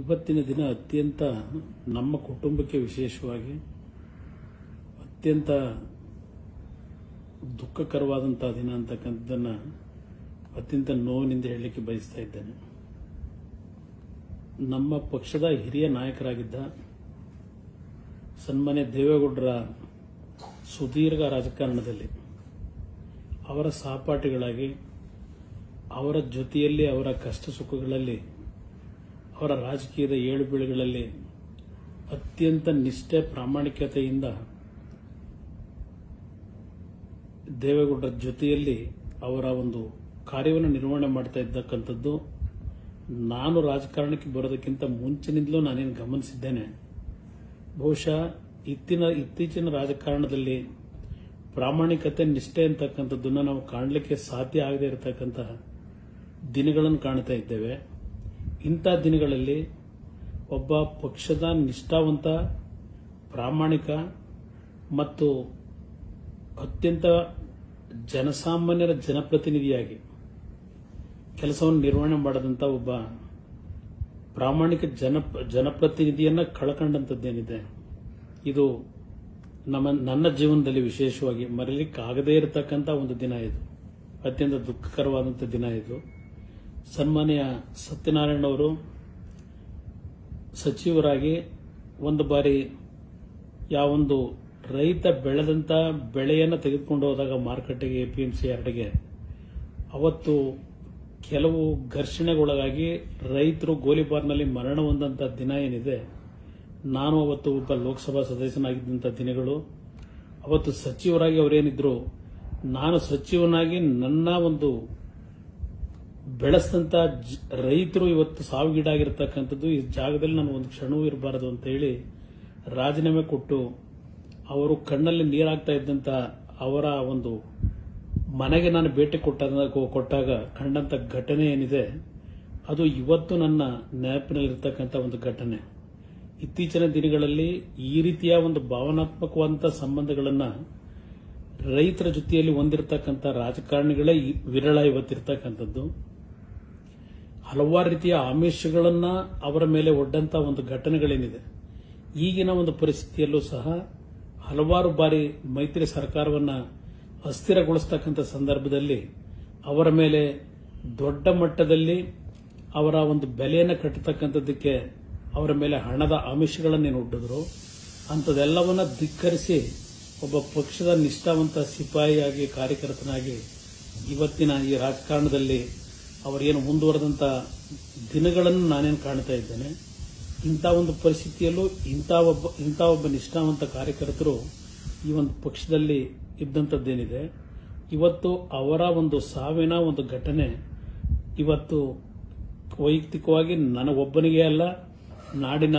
[SPEAKER 12] ಇವತ್ತಿನ ದಿನ ಅತ್ಯಂತ ನಮ್ಮ ಕುಟುಂಬಕ್ಕೆ ವಿಶೇಷವಾಗಿ ಅತ್ಯಂತ ದುಃಖಕರವಾದಂತಹ ದಿನ ಅಂತಕ್ಕಂಥದ್ದನ್ನು ಅತ್ಯಂತ ನೋವಿನಿಂದ ಹೇಳಲಿಕ್ಕೆ ಬಯಸ್ತಾ ಇದ್ದೇನೆ ನಮ್ಮ ಪಕ್ಷದ ಹಿರಿಯ ನಾಯಕರಾಗಿದ್ದ ಸನ್ಮಾನ್ಯ ದೇವೇಗೌಡರ ಸುದೀರ್ಘ ರಾಜಕಾರಣದಲ್ಲಿ ಅವರ ಸಹಪಾಠಿಗಳಾಗಿ ಅವರ ಜೊತೆಯಲ್ಲಿ ಅವರ ಕಷ್ಟ ಸುಖಗಳಲ್ಲಿ ಅವರ ರಾಜಕೀಯದ ಏಳು ಬೀಳುಗಳಲ್ಲಿ ಅತ್ಯಂತ ನಿಷ್ಠೆ ಪ್ರಾಮಾಣಿಕತೆಯಿಂದ ದೇವೇಗೌಡರ ಜೊತೆಯಲ್ಲಿ ಅವರ ಒಂದು ಕಾರ್ಯವನ್ನು ನಿರ್ವಹಣೆ ಮಾಡ್ತಾ ಇದ್ದಕ್ಕಂಥದ್ದು ನಾನು ರಾಜಕಾರಣಕ್ಕೆ ಬರೋದಕ್ಕಿಂತ ಮುಂಚಿನಿಂದಲೂ ನಾನೇನು ಗಮನಿಸಿದ್ದೇನೆ ಬಹುಶಃ ಇತ್ತಿನ ಇತ್ತೀಚಿನ ರಾಜಕಾರಣದಲ್ಲಿ ಪ್ರಾಮಾಣಿಕತೆ ನಿಷ್ಠೆ ಅಂತಕ್ಕಂಥದ್ದನ್ನು ನಾವು ಕಾಣಲಿಕ್ಕೆ ಸಾಧ್ಯ ಆಗದೆ ಇರತಕ್ಕಂತಹ ದಿನಗಳನ್ನು ಕಾಣ್ತಾ ಇದ್ದೇವೆ ಇಂಥ ದಿನಗಳಲ್ಲಿ ಒಬ್ಬ ಪಕ್ಷದ ನಿಷ್ಠಾವಂತ ಪ್ರಾಮಾಣಿಕ ಮತ್ತು ಅತ್ಯಂತ ಜನಸಾಮಾನ್ಯರ ಜನಪ್ರತಿನಿಧಿಯಾಗಿ ಕೆಲಸವನ್ನು ನಿರ್ವಹಣೆ ಮಾಡದಂತ ಒಬ್ಬ ಪ್ರಾಮಾಣಿಕ ಜನ ಜನಪ್ರತಿನಿಧಿಯನ್ನ ಕಳ್ಕೊಂಡಂಥದ್ದೇನಿದೆ ಇದು ನಮ್ಮ ನನ್ನ ಜೀವನದಲ್ಲಿ ವಿಶೇಷವಾಗಿ ಮರೀಲಿಕ್ಕಾಗದೇ ಇರತಕ್ಕಂಥ ಒಂದು ದಿನ ಇದು ಅತ್ಯಂತ ದುಃಖಕರವಾದಂಥ ದಿನ ಇದು ಸನ್ಮಾನ್ಯ ಸತ್ಯನಾರಾಯಣ ಅವರು ಸಚಿವರಾಗಿ ಒಂದು ಬಾರಿ ಯಾವೊಂದು ರೈತ ಬೆಳೆದಂತ ಬೆಳೆಯನ್ನು ತೆಗೆದುಕೊಂಡು ಹೋದಾಗ ಮಾರುಕಟ್ಟೆಗೆ ಎಪಿಎಂಸಿ ಯಾರ್ಡ್ಗೆ ಅವತ್ತು ಕೆಲವು ಘರ್ಷಣೆಗೊಳಗಾಗಿ ರೈತರು ಗೋಲಿಬಾರ್ನಲ್ಲಿ ಮರಣ ಹೊಂದಂತ ದಿನ ಏನಿದೆ ನಾನು ಅವತ್ತು ಒಬ್ಬ ಲೋಕಸಭಾ ಸದಸ್ಯನಾಗಿದ್ದಂಥ ದಿನಗಳು ಅವತ್ತು ಸಚಿವರಾಗಿ ಅವರೇನಿದ್ರು ನಾನು ಸಚಿವನಾಗಿ ನನ್ನ ಒಂದು ಬೆಳೆಸಿದಂತ ರೈತರು ಇವತ್ತು ಸಾವಿಗೀಡಾಗಿರ್ತಕ್ಕಂಥದ್ದು ಈ ಜಾಗದಲ್ಲಿ ನಾನು ಒಂದು ಕ್ಷಣವೂ ಇರಬಾರದು ಅಂತ ಹೇಳಿ ರಾಜೀನಾಮೆ ಕೊಟ್ಟು ಅವರು ಕಣ್ಣಲ್ಲಿ ನೀರಾಗ್ತಾ ಇದ್ದಂತ ಅವರ ಒಂದು ಮನೆಗೆ ನಾನು ಭೇಟಿ ಕೊಟ್ಟಾಗ ಕೊಟ್ಟಾಗ ಕಂಡಂತ ಘಟನೆ ಏನಿದೆ ಅದು ಇವತ್ತು ನನ್ನ ನೆನಪಿನಲ್ಲಿರ್ತಕ್ಕಂಥ ಒಂದು ಘಟನೆ ಇತ್ತೀಚಿನ ದಿನಗಳಲ್ಲಿ ಈ ರೀತಿಯ ಒಂದು ಭಾವನಾತ್ಮಕವಾದಂತಹ ಸಂಬಂಧಗಳನ್ನ ರೈತರ ಜೊತೆಯಲ್ಲಿ ಹೊಂದಿರತಕ್ಕಂಥ ರಾಜಕಾರಣಿಗಳೇ ಈ- ವಿರಳ ಇವತ್ತಿರ್ತಕ್ಕಂಥದ್ದು ಹಲವಾರು ರೀತಿಯ ಆಮಿಷಗಳನ್ನ ಅವರ ಮೇಲೆ ಒಡ್ಡಂತ ಒಂದು ಘಟನೆಗಳೇನಿದೆ ಈಗಿನ ಒಂದು ಪರಿಸ್ಥಿತಿಯಲ್ಲೂ ಸಹ ಹಲವಾರು ಬಾರಿ ಮೈತ್ರಿ ಸರ್ಕಾರವನ್ನ ಅಸ್ಥಿರಗೊಳಿಸ್ತಕ್ಕಂಥ ಸಂದರ್ಭದಲ್ಲಿ ಅವರ ಮೇಲೆ ದೊಡ್ಡ ಮಟ್ಟದಲ್ಲಿ ಅವರ ಒಂದು ಬೆಲೆಯನ್ನು ಕಟ್ಟತಕ್ಕಂಥದ್ದಕ್ಕೆ ಅವರ ಮೇಲೆ ಹಣದ ಆಮಿಷಗಳನ್ನೇನು ಒಡ್ಡಿದ್ರು ಅಂಥದ್ದೆಲ್ಲವನ್ನ ಧಿಕ್ಕರಿಸಿ ಒಬ್ಬ ಪಕ್ಷದ ನಿಷ್ಠಾವಂತ ಸಿಪಾಯಿಯಾಗಿ ಕಾರ್ಯಕರ್ತನಾಗಿ ಇವತ್ತಿನ ಈ ರಾಜಕಾರಣದಲ್ಲಿ ಅವರೇನು ಮುಂದುವರೆದಂತ ದಿನಗಳನ್ನು ನಾನೇನು ಕಾಣ್ತಾ ಇದ್ದೇನೆ ಇಂಥ ಒಂದು ಪರಿಸ್ಥಿತಿಯಲ್ಲೂ ಇಂಥ ಒಬ್ಬ ಇಂಥ ಒಬ್ಬ ನಿಷ್ಠಾವಂತ ಕಾರ್ಯಕರ್ತರು ಈ ಒಂದು ಪಕ್ಷದಲ್ಲಿ ಇದ್ದಂಥದ್ದೇನಿದೆ ಇವತ್ತು ಅವರ ಒಂದು ಸಾವಿನ ಒಂದು ಘಟನೆ ಇವತ್ತು ವೈಯಕ್ತಿಕವಾಗಿ ನನಗೊಬ್ಬನಿಗೆ ಅಲ್ಲ ನಾಡಿನ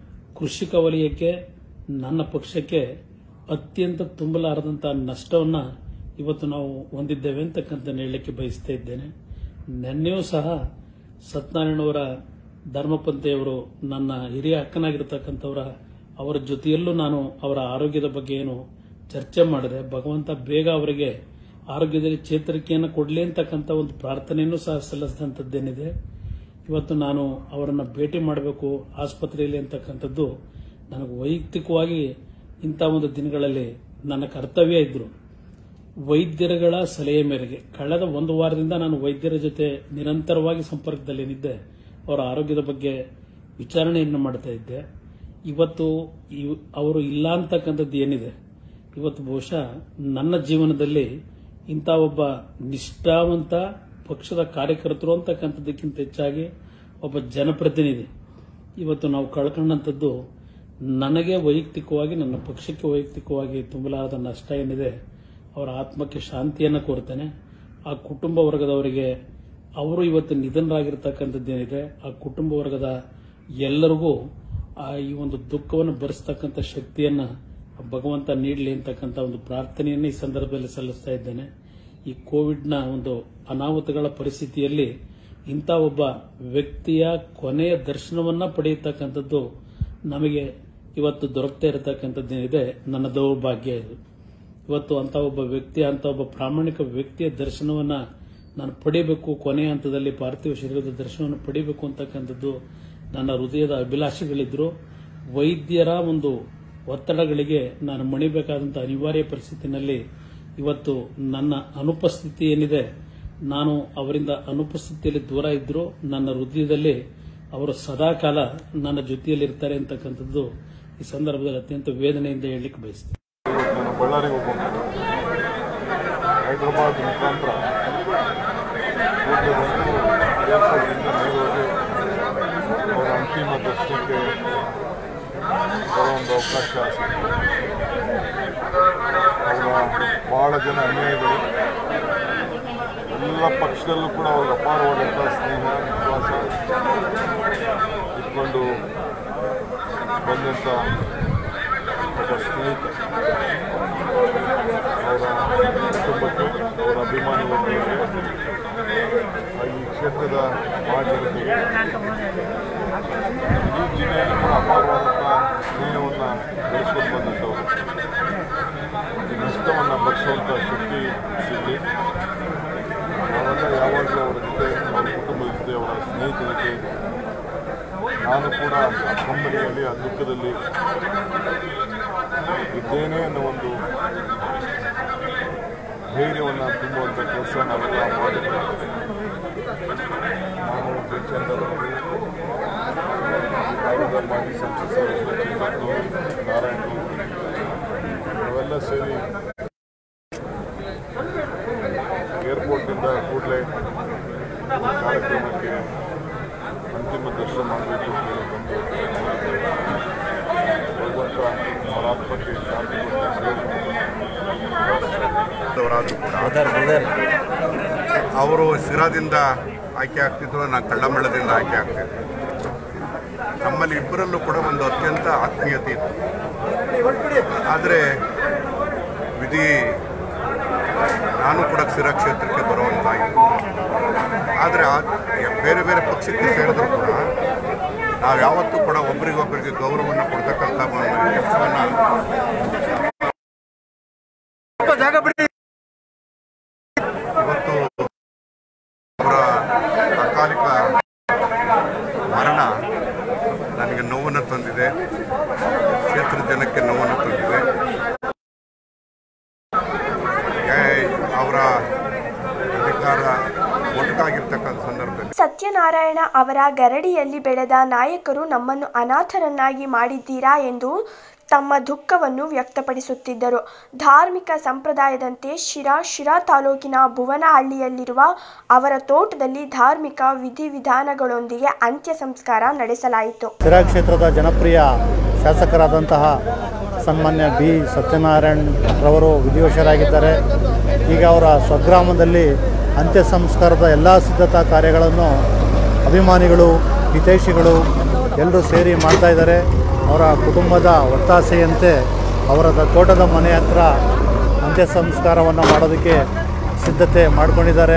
[SPEAKER 12] ಕೃಷಿಕ ವಲಯಕ್ಕೆ ನನ್ನ ಪಕ್ಷಕ್ಕೆ ಅತ್ಯಂತ ತುಂಬಲಾರದಂತಹ ನಷ್ಟವನ್ನ ಇವತ್ತು ನಾವು ಹೊಂದಿದ್ದೇವೆ ಅಂತಕ್ಕಂಥ ಹೇಳಲಿಕ್ಕೆ ಬಯಸ್ತಾ ಇದ್ದೇನೆ ನಿನ್ನೆಯೂ ಸಹ ಸತ್ಯನಾರಾಯಣವರ ಧರ್ಮಪಂಥೆಯವರು ನನ್ನ ಹಿರಿಯ ಅಕ್ಕನಾಗಿರ್ತಕ್ಕಂಥವರ ಅವರ ಜೊತೆಯಲ್ಲೂ ನಾನು ಅವರ ಆರೋಗ್ಯದ ಬಗ್ಗೆ ಏನು ಚರ್ಚೆ ಮಾಡಿದೆ ಭಗವಂತ ಬೇಗ ಅವರಿಗೆ ಆರೋಗ್ಯದಲ್ಲಿ ಚೇತರಿಕೆಯನ್ನು ಕೊಡಲಿ ಅಂತಕ್ಕಂಥ ಒಂದು ಪ್ರಾರ್ಥನೆಯನ್ನು ಸಹ ಸಲ್ಲಿಸಿದಂಥದ್ದೇನಿದೆ ಇವತ್ತು ನಾನು ಅವರನ್ನು ಭೇಟಿ ಮಾಡಬೇಕು ಆಸ್ಪತ್ರೆಯಲ್ಲಿ ಅಂತಕ್ಕಂಥದ್ದು ನನಗೆ ವೈಯಕ್ತಿಕವಾಗಿ ಇಂಥ ಒಂದು ದಿನಗಳಲ್ಲಿ ನನ್ನ ಕರ್ತವ್ಯ ಇದ್ರು ವೈದ್ಯರುಗಳ ಸಲಹೆ ಮೇರೆಗೆ ಕಳೆದ ಒಂದು ವಾರದಿಂದ ನಾನು ವೈದ್ಯರ ಜೊತೆ ನಿರಂತರವಾಗಿ ಸಂಪರ್ಕದಲ್ಲೇನಿದ್ದೆ ಅವರ ಆರೋಗ್ಯದ ಬಗ್ಗೆ ವಿಚಾರಣೆಯನ್ನು ಮಾಡ್ತಾ ಇದ್ದೆ ಇವತ್ತು ಇವ್- ಅವರು ಇಲ್ಲ ಅಂತಕ್ಕಂಥದ್ದು ಏನಿದೆ ಇವತ್ತು ಬಹುಶಃ ನನ್ನ ಜೀವನದಲ್ಲಿ ಇಂಥ ಒಬ್ಬ ನಿಷ್ಠಾವಂತ ಪಕ್ಷದ ಕಾರ್ಯಕರ್ತರು ಅಂತಕ್ಕಂಥದ್ದಕ್ಕಿಂತ ಹೆಚ್ಚಾಗಿ ಒಬ್ಬ ಜನಪ್ರತಿನಿಧಿ ಇವತ್ತು ನಾವು ಕಳ್ಕೊಂಡಂಥದ್ದು ನನಗೆ ವೈಯಕ್ತಿಕವಾಗಿ ನನ್ನ ಪಕ್ಷಕ್ಕೆ ವೈಯಕ್ತಿಕವಾಗಿ ತುಂಬಲಾರದ ನಷ್ಟ ಏನಿದೆ ಅವರ ಆತ್ಮಕ್ಕೆ ಶಾಂತಿಯನ್ನು ಕೋರ್ತೇನೆ ಆ ಕುಟುಂಬ ವರ್ಗದವರಿಗೆ ಅವರು ಇವತ್ತು ನಿಧನರಾಗಿರ್ತಕ್ಕಂಥದ್ದೇನಿದೆ ಆ ಕುಟುಂಬ ವರ್ಗದ ಎಲ್ಲರಿಗೂ ಆ ಈ ಒಂದು ದುಃಖವನ್ನು ಭರಿಸ್ತಕ್ಕಂಥ ಶಕ್ತಿಯನ್ನ ಭಗವಂತ ನೀಡಲಿ ಅಂತಕ್ಕಂಥ ಒಂದು ಪ್ರಾರ್ಥನೆಯನ್ನು ಈ ಸಂದರ್ಭದಲ್ಲಿ ಸಲ್ಲಿಸ್ತಾ ಇದ್ದೇನೆ ಈ ಕೋವಿಡ್ನ ಒಂದು ಅನಾಹುತಗಳ ಪರಿಸ್ಥಿತಿಯಲ್ಲಿ ಇಂಥ ಒಬ್ಬ ವ್ಯಕ್ತಿಯ ಕೊನೆಯ ದರ್ಶನವನ್ನ ಪಡೆಯತಕ್ಕಂಥದ್ದು ನಮಗೆ ಇವತ್ತು ದೊರಕತಾ ಇರತಕ್ಕಂಥದ್ದೇನಿದೆ ನನ್ನ ದೌರ್ಭಾಗ್ಯ ಇದು ಇವತ್ತು ಅಂತ ಒಬ್ಬ ವ್ಯಕ್ತಿ ಅಂತ ಒಬ್ಬ ಪ್ರಾಮಾಣಿಕ ವ್ಯಕ್ತಿಯ ದರ್ಶನವನ್ನ ನಾನು ಪಡಿಬೇಕು ಕೊನೆಯ ಹಂತದಲ್ಲಿ ಪಾರ್ಥಿವ ಶರೀರದ ದರ್ಶನವನ್ನು ಪಡಿಬೇಕು ಅಂತಕ್ಕಂಥದ್ದು ನನ್ನ ಹೃದಯದ ಅಭಿಲಾಷೆಗಳಿದ್ರು ವೈದ್ಯರ ಒಂದು ಒತ್ತಡಗಳಿಗೆ ನಾನು ಮಣಿಬೇಕಾದಂಥ ಅನಿವಾರ್ಯ ಪರಿಸ್ಥಿತಿನಲ್ಲಿ ಇವತ್ತು ನನ್ನ ಅನುಪಸ್ಥಿತಿ ಏನಿದೆ ನಾನು ಅವರಿಂದ ಅನುಪಸ್ಥಿತಿಯಲ್ಲಿ ದೂರ ಇದ್ದರೂ ನನ್ನ ಹೃದಯದಲ್ಲಿ ಅವರು ಸದಾಕಾಲ ನನ್ನ ಜೊತೆಯಲ್ಲಿರ್ತಾರೆ ಅಂತಕ್ಕಂಥದ್ದು ಈ ಸಂದರ್ಭದಲ್ಲಿ ಅತ್ಯಂತ ವೇದನೆಯಿಂದ ಹೇಳಲಿಕ್ಕೆ ಬಯಸ್ತೀನಿ
[SPEAKER 13] ನಾನು ಬಳ್ಳಾರಿಗೆ ಹೋಗ್ಬೇಕು ಹೈದರಾಬಾದ್ ಮುಖಾಂತರ ಕೂಡಲೇ ಬಂದು ಏರ್ಪೋರ್ಟಿಂದ ಮೇಲೆ ಹೋಗಿ ಅವರ ಅಂತಿಮ ದರ್ಶನಕ್ಕೆ ಬರೋ ಒಂದು ಅವಕಾಶ ಸಿಕ್ತು ಅವರ ಭಾಳ ಜನ ಅನ್ಯಾಯಗಳು ಎಲ್ಲ ಪಕ್ಷದಲ್ಲೂ ಕೂಡ ಅವ್ರಿಗೆ ಅಪಾರವಾದಂಥ ಸ್ನೇಹ ವಿಶ್ವಾಸ ಇಟ್ಕೊಂಡು ಬಂದಂಥ ಒಬ್ಬ ಸ್ನೇಹಿತ ಅವರ ಕುಟುಂಬಕ್ಕೆ ಅವರ ಅಭಿಮಾನಿ ವರ್ಗಕ್ಕೆ ಈ ಕ್ಷೇತ್ರದ ಮಹಾಜನತೆಗೆ ಈ ಜಿಲ್ಲೆಯಲ್ಲಿ ಕೂಡ ಅಪಾರವಾದಂಥ ಸ್ನೇಹವನ್ನು ಬೆಳೆಸ್ಕೊಂಡು ಬಂದಂಥವರು ಈ ನಷ್ಟವನ್ನು ಭರಿಸುವಂಥ ಶಕ್ತಿ ಸಿಗಲಿ ನಾವೆಲ್ಲ ಯಾವಾಗಲೂ ಅವರ ಜೊತೆ ಅವರ ಕುಟುಂಬದ ಜೊತೆ ಅವರ ಸ್ನೇಹಿತರ ಜೊತೆ ನಾನು ಕೂಡ ಆ ಕಂಬನಿಯಲ್ಲಿ ಆ ದುಃಖದಲ್ಲಿ ಇದ್ದೇನೆ ಅನ್ನೋ ಒಂದು ಧೈರ್ಯವನ್ನು ತುಂಬುವಂಥ ಕೆಲಸ ನಾವೆಲ್ಲ ಮಾಡಿದ್ದೇವೆ ನಾನು ಜಯಚಂದ್ರವರು ಭಾರತದ ಮಾಜಿ ಸಂಸದರು ಸಚಿವರು ನಾರಾಯಣ ನಾವೆಲ್ಲ ಸೇರಿ ಏರ್ಪೋರ್ಟ್ನಿಂದ ಕೂಡಲೇ ಕಾರ್ಯಕ್ರಮಕ್ಕೆ ಅಂತಿಮ ದರ್ಶನ ಮಾಡಬೇಕು ಅಂತ ಹೇಳಿ ಬಂದು ಭಗವಂತ ಅವರ ಆತ್ಮಕ್ಕೆ ಶಾಂತಿ
[SPEAKER 14] ಅವರಾದರೂ ಕೂಡ ಅವರು ಶಿರಾದಿಂದ ಆಯ್ಕೆ ಆಗ್ತಿದ್ರು ನಾನು ಕಳ್ಳಮಳ್ಳದಿಂದ ಆಯ್ಕೆ ಆಗ್ತಿದ್ದೆ ನಮ್ಮಲ್ಲಿ ಇಬ್ಬರಲ್ಲೂ ಕೂಡ ಒಂದು ಅತ್ಯಂತ ಆತ್ಮೀಯತೆ ಇತ್ತು ಆದರೆ ವಿಧಿ ನಾನು ಕೂಡ ಶಿರಾ ಕ್ಷೇತ್ರಕ್ಕೆ ಬರುವಂತಾಯಿತು ಆದರೆ ಆ ಬೇರೆ ಬೇರೆ ಪಕ್ಷಕ್ಕೆ ಸೇರಿದ್ರು ಕೂಡ ನಾವು ಯಾವತ್ತೂ ಕೂಡ ಒಬ್ಬರಿಗೊಬ್ಬರಿಗೆ ಗೌರವವನ್ನು ಕೊಡ್ತಕ್ಕಂಥ ಒಂದು ಕೆಲಸವನ್ನು ಇವತ್ತು ಅವರ ಅಕಾಲಿಕ ಮರಣ ನನಗೆ ನೋವನ್ನು ತಂದಿದೆ ಕ್ಷೇತ್ರ ಜನಕ್ಕೆ ನೋವನ್ನು ತಂದಿದೆ ಏ- ಅವರ ಅಧಿಕಾರ ಒಟ್ಟಾಗಿರ್ತಕ್ಕಂಥ ಸಂದರ್ಭದಲ್ಲಿ
[SPEAKER 2] ಸತ್ಯನಾರಾಯಣ ಅವರ ಗರಡಿಯಲ್ಲಿ ಬೆಳೆದ ನಾಯಕರು ನಮ್ಮನ್ನು ಅನಾಥರನ್ನಾಗಿ ಮಾಡಿದ್ದೀರಾ ಎಂದು ತಮ್ಮ ದುಃಖವನ್ನು ವ್ಯಕ್ತಪಡಿಸುತ್ತಿದ್ದರು ಧಾರ್ಮಿಕ ಸಂಪ್ರದಾಯದಂತೆ ಶಿರಾ ಶಿರಾ ತಾಲೂಕಿನ ಭುವನಹಳ್ಳಿಯಲ್ಲಿರುವ ಅವರ ತೋಟದಲ್ಲಿ ಧಾರ್ಮಿಕ ವಿಧಿವಿಧಾನಗಳೊಂದಿಗೆ ಅಂತ್ಯ ಸಂಸ್ಕಾರ ನಡೆಸಲಾಯಿತು
[SPEAKER 15] ಶಿರಾ ಕ್ಷೇತ್ರದ ಜನಪ್ರಿಯ ಶಾಸಕರಾದಂತಹ ಸನ್ಮಾನ್ಯ ಬಿ ಸತ್ಯನಾರಾಯಣ್ ರವರು ವಿಧಿವಶರಾಗಿದ್ದಾರೆ ಈಗ ಅವರ ಸ್ವಗ್ರಾಮದಲ್ಲಿ ಅಂತ್ಯ ಸಂಸ್ಕಾರದ ಎಲ್ಲ ಸಿದ್ಧತಾ ಕಾರ್ಯಗಳನ್ನು ಅಭಿಮಾನಿಗಳು ಹಿತೈಷಿಗಳು ಎಲ್ಲರೂ ಸೇರಿ ಮಾಡ್ತಾ ಇದ್ದಾರೆ ಅವರ ಕುಟುಂಬದ ಒತ್ತಾಸೆಯಂತೆ ಅವರ ತೋಟದ ಮನೆ ಹತ್ರ ಅಂತ್ಯ ಸಂಸ್ಕಾರವನ್ನು ಮಾಡೋದಕ್ಕೆ ಸಿದ್ಧತೆ ಮಾಡ್ಕೊಂಡಿದ್ದಾರೆ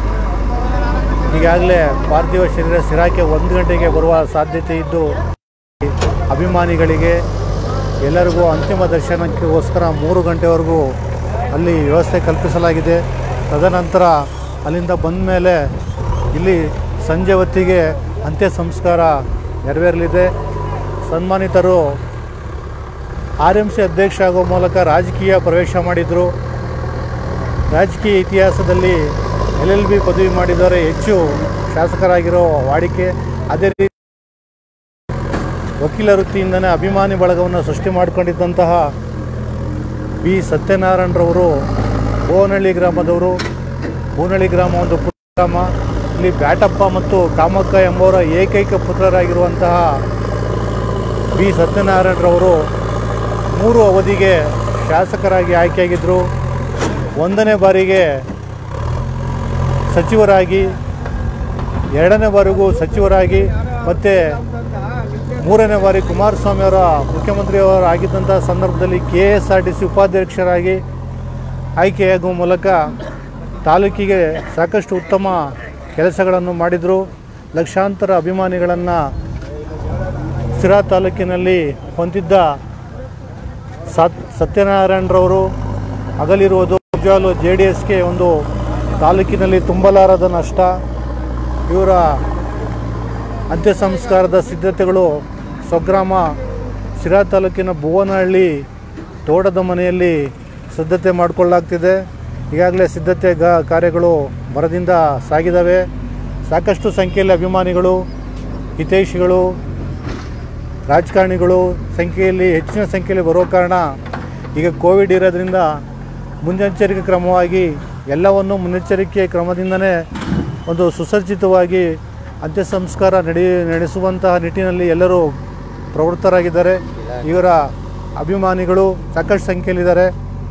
[SPEAKER 15] ಈಗಾಗಲೇ ಪಾರ್ಥಿವ ಶರೀರ ಸಿರಾಕ್ಕೆ ಒಂದು ಗಂಟೆಗೆ ಬರುವ ಸಾಧ್ಯತೆ ಇದ್ದು ಅಭಿಮಾನಿಗಳಿಗೆ ಎಲ್ಲರಿಗೂ ಅಂತಿಮ ದರ್ಶನಕ್ಕೋಸ್ಕರ ಮೂರು ಗಂಟೆವರೆಗೂ ಅಲ್ಲಿ ವ್ಯವಸ್ಥೆ ಕಲ್ಪಿಸಲಾಗಿದೆ ತದನಂತರ ಅಲ್ಲಿಂದ ಬಂದ ಮೇಲೆ ಇಲ್ಲಿ ಸಂಜೆ ಹೊತ್ತಿಗೆ ಅಂತ್ಯ ಸಂಸ್ಕಾರ ನೆರವೇರಲಿದೆ ಸನ್ಮಾನಿತರು ಆರ್ ಎಮ್ ಸಿ ಅಧ್ಯಕ್ಷ ಆಗುವ ಮೂಲಕ ರಾಜಕೀಯ ಪ್ರವೇಶ ಮಾಡಿದರು ರಾಜಕೀಯ ಇತಿಹಾಸದಲ್ಲಿ ಎಲ್ ಎಲ್ ಬಿ ಪದವಿ ಮಾಡಿದವರೇ ಹೆಚ್ಚು ಶಾಸಕರಾಗಿರೋ ವಾಡಿಕೆ ಅದೇ ರೀತಿ ವಕೀಲ ವೃತ್ತಿಯಿಂದನೇ ಅಭಿಮಾನಿ ಬಳಗವನ್ನು ಸೃಷ್ಟಿ ಮಾಡಿಕೊಂಡಿದ್ದಂತಹ ಬಿ ಸತ್ಯನಾರಾಯಣರವರು ಬೋನಹಳ್ಳಿ ಗ್ರಾಮದವರು ಬೋನಹಳ್ಳಿ ಗ್ರಾಮ ಒಂದು ಪುಟ್ಟ ಗ್ರಾಮ ಇಲ್ಲಿ ಬ್ಯಾಟಪ್ಪ ಮತ್ತು ಕಾಮಕ್ಕ ಎಂಬವರ ಏಕೈಕ ಪುತ್ರರಾಗಿರುವಂತಹ ಬಿ ಸತ್ಯನಾರಾಯಣರವರು ಮೂರು ಅವಧಿಗೆ ಶಾಸಕರಾಗಿ ಆಯ್ಕೆಯಾಗಿದ್ದರು ಒಂದನೇ ಬಾರಿಗೆ ಸಚಿವರಾಗಿ ಎರಡನೇ ಬಾರಿಗೂ ಸಚಿವರಾಗಿ ಮತ್ತು ಮೂರನೇ ಬಾರಿ ಕುಮಾರಸ್ವಾಮಿ ಅವರ ಮುಖ್ಯಮಂತ್ರಿಯವರು ಆಗಿದ್ದಂಥ ಸಂದರ್ಭದಲ್ಲಿ K S R T C ಉಪಾಧ್ಯಕ್ಷರಾಗಿ ಆಯ್ಕೆಯಾಗುವ ಮೂಲಕ ತಾಲೂಕಿಗೆ ಸಾಕಷ್ಟು ಉತ್ತಮ ಕೆಲಸಗಳನ್ನು ಮಾಡಿದರು ಲಕ್ಷಾಂತರ ಅಭಿಮಾನಿಗಳನ್ನು ಸಿರಾ ತಾಲೂಕಿನಲ್ಲಿ ಹೊಂದಿದ್ದ ಸತ್ ಸತ್ಯನಾರಾಯಣರವರು ಅಗಲಿರುವುದು ನಿಜವಾಗ್ಲೂ ಜೆ ಡಿ ಎಸ್ಗೆ ಒಂದು ತಾಲೂಕಿನಲ್ಲಿ ತುಂಬಲಾರದ ನಷ್ಟ ಇವರ ಅಂತ್ಯ ಸಂಸ್ಕಾರದ ಸಿದ್ಧತೆಗಳು ಸ್ವಗ್ರಾಮ ಶಿರಾ ತಾಲೂಕಿನ ಭುವನಹಳ್ಳಿ ತೋಟದ ಮನೆಯಲ್ಲಿ ಸಿದ್ಧತೆ ಮಾಡಿಕೊಳ್ಳಲಾಗ್ತಿದೆ ಈಗಾಗಲೇ ಸಿದ್ಧತೆ ಗ ಕಾರ್ಯಗಳು ಭರದಿಂದ ಸಾಗಿದ್ದಾವೆ ಸಾಕಷ್ಟು ಸಂಖ್ಯೆಯಲ್ಲಿ ಅಭಿಮಾನಿಗಳು ಹಿತೈಷಿಗಳು ರಾಜಕಾರಣಿಗಳು ಸಂಖ್ಯೆಯಲ್ಲಿ ಹೆಚ್ಚಿನ ಸಂಖ್ಯೆಯಲ್ಲಿ ಬರೋ ಕಾರಣ ಈಗ ಕೋವಿಡ್ ಇರೋದ್ರಿಂದ ಮುನ್ನೆಚ್ಚರಿಕೆ ಕ್ರಮವಾಗಿ ಎಲ್ಲವನ್ನು ಮುನ್ನೆಚ್ಚರಿಕೆ ಕ್ರಮದಿಂದನೇ ಒಂದು ಸುಸಜ್ಜಿತವಾಗಿ ಅಂತ್ಯ ಸಂಸ್ಕಾರ ನಡೆ ನಡೆಸುವಂತಹ ನಿಟ್ಟಿನಲ್ಲಿ ಎಲ್ಲರೂ ಪ್ರವೃತ್ತರಾಗಿದ್ದಾರೆ ಇವರ ಅಭಿಮಾನಿಗಳು ಸಾಕಷ್ಟು ಸಂಖ್ಯೆಯಲ್ಲಿದ್ದಾರೆ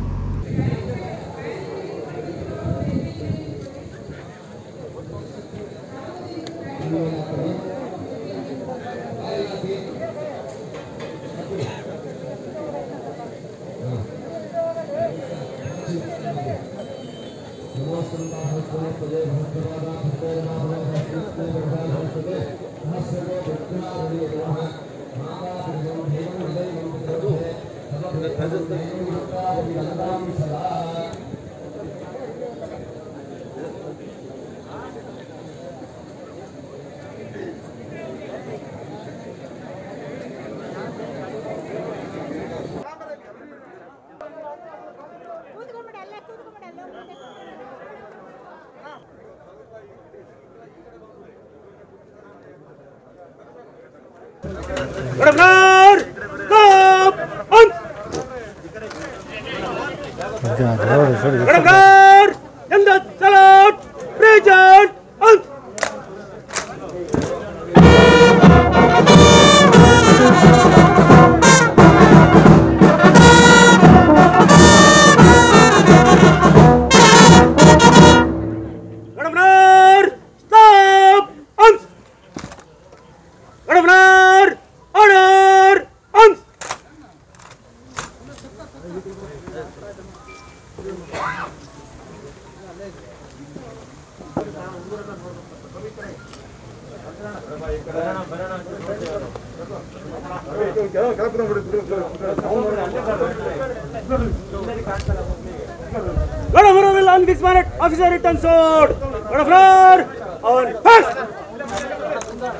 [SPEAKER 16] Whatever will on this minute, officer return sword. Whatever on first.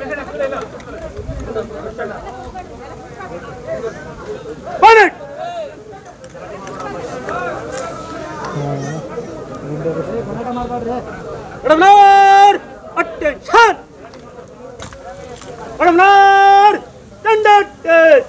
[SPEAKER 16] Bonnet. Whatever attention. Whatever standard.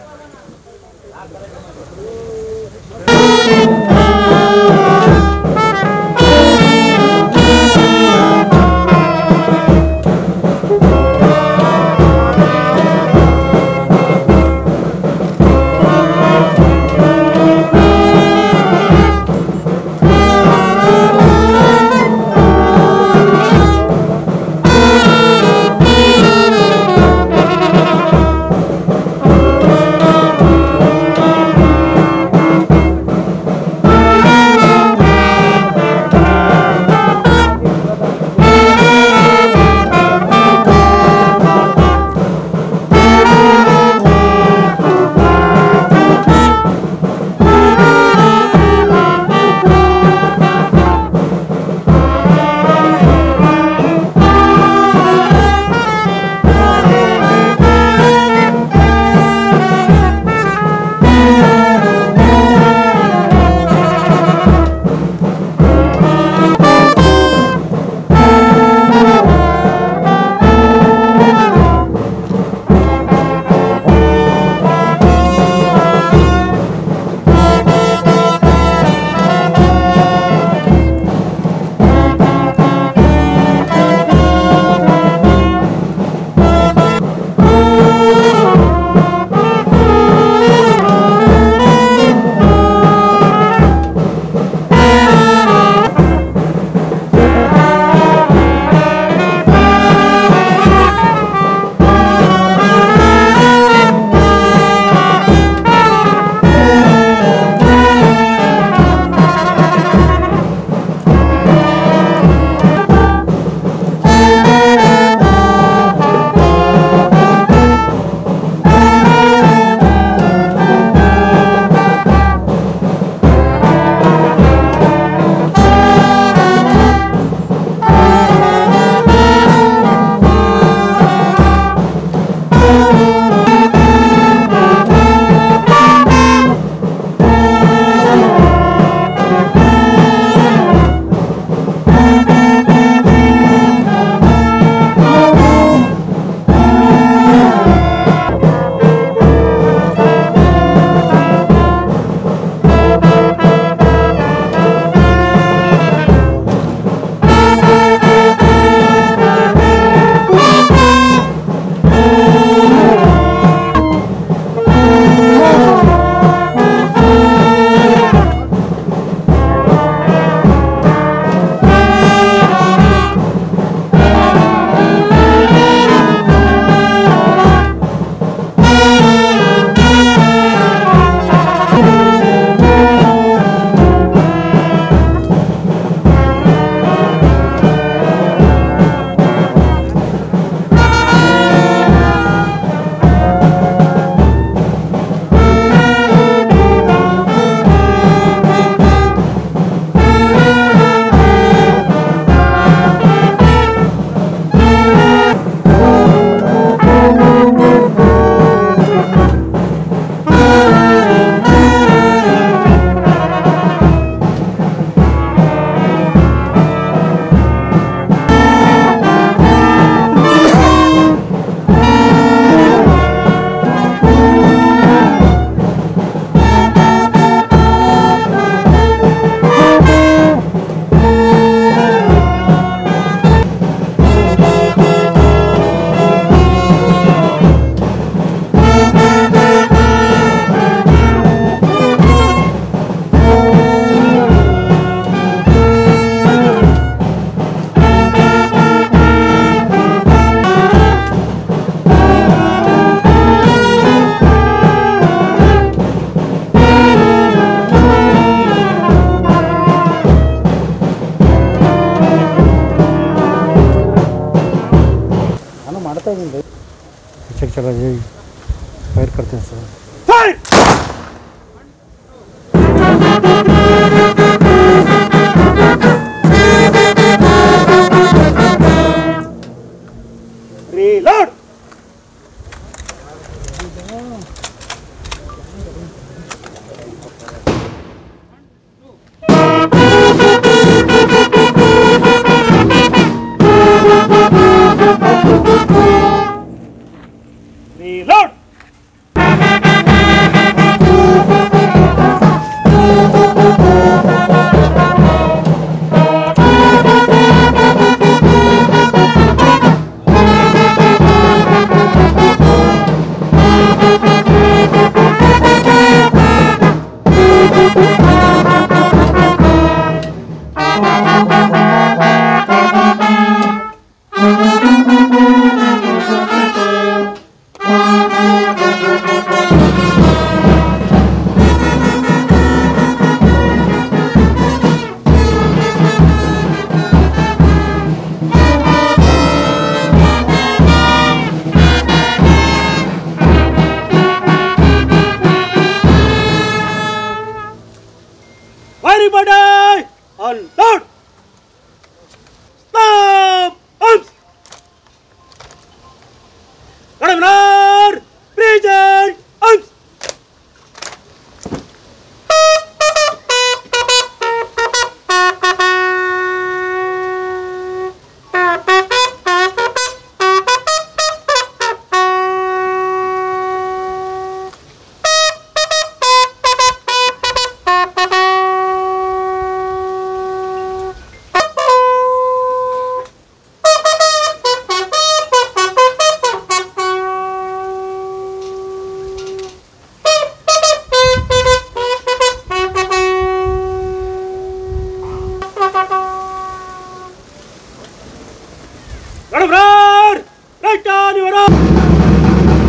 [SPEAKER 17] Thank
[SPEAKER 15] अच्छा चला यही फायर करते हैं sir
[SPEAKER 16] Reload! Reload! Everybody unload! Stop! Arms! Governor! Present! Arms! Governor! Right on your own!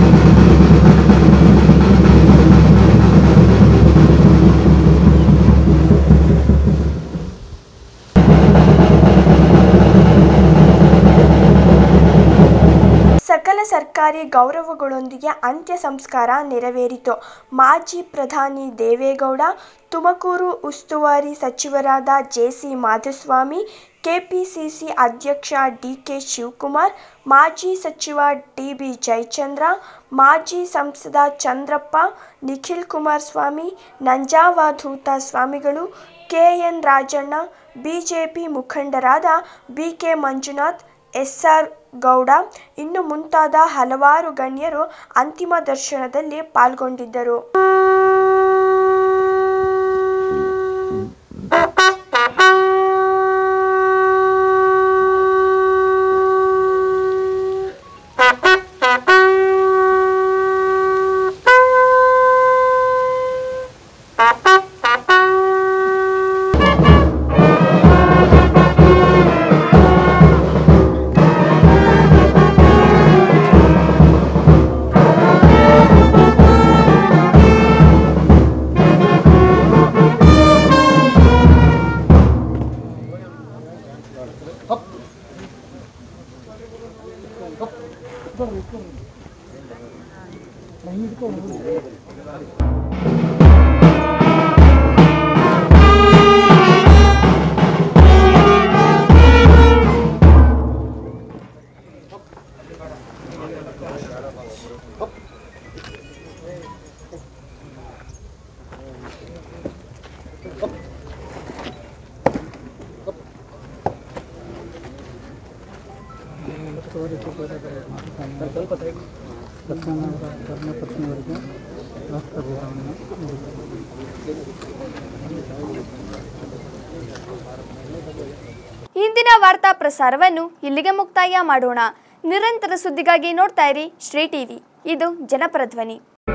[SPEAKER 2] ಸಕಲ ಸರ್ಕಾರಿ ಗೌರವಗಳೊಂದಿಗೆ ಅಂತ್ಯ ಸಂಸ್ಕಾರ ನೆರವೇರಿತು ಮಾಜಿ ಪ್ರಧಾನಿ ದೇವೇಗೌಡ ತುಮಕೂರು ಉಸ್ತುವಾರಿ ಸಚಿವರಾದ ಜೆಸಿ ಮಾಧುಸ್ವಾಮಿ ಕೆಪಿಸಿಸಿ ಅಧ್ಯಕ್ಷ ಡಿಕೆ ಶಿವಕುಮಾರ್ ಮಾಜಿ ಸಚಿವ ಡಿಬಿ ಜಯಚಂದ್ರ ಮಾಜಿ ಸಂಸದ ಚಂದ್ರಪ್ಪ ನಿಖಿಲ್ ಕುಮಾರಸ್ವಾಮಿ ನಂಜಾವಧೂತ ಸ್ವಾಮಿಗಳು ಕೆಎನ್ ರಾಜಣ್ಣ ಬಿಜೆಪಿ ಮುಖಂಡರಾದ ಬಿಕೆ ಮಂಜುನಾಥ್ ಎಸ್ಆರ್ ಗೌಡ ಇನ್ನು ಮುಂತಾದ ಹಲವಾರು ಗಣ್ಯರು ಅಂತಿಮ ದರ್ಶನದಲ್ಲಿ ಪಾಲ್ಗೊಂಡಿದ್ದರು
[SPEAKER 3] ಧರ್ಮಪತ್ನಿಯವರಿಗೆ ರಾಷ್ಟ್ರಧ್ವಜವನ್ನು
[SPEAKER 1] ಇಂದಿನ ವಾರ್ತಾ ಪ್ರಸಾರವನ್ನು ಇಲ್ಲಿಗೆ ಮುಕ್ತಾಯ ಮಾಡೋಣ ನಿರಂತರ ಸುದ್ದಿಗಾಗಿ ನೋಡ್ತಾ ಇರಿ ಶ್ರೀ ಟಿವಿ ಇದು ಜನಪರ ಧ್ವನಿ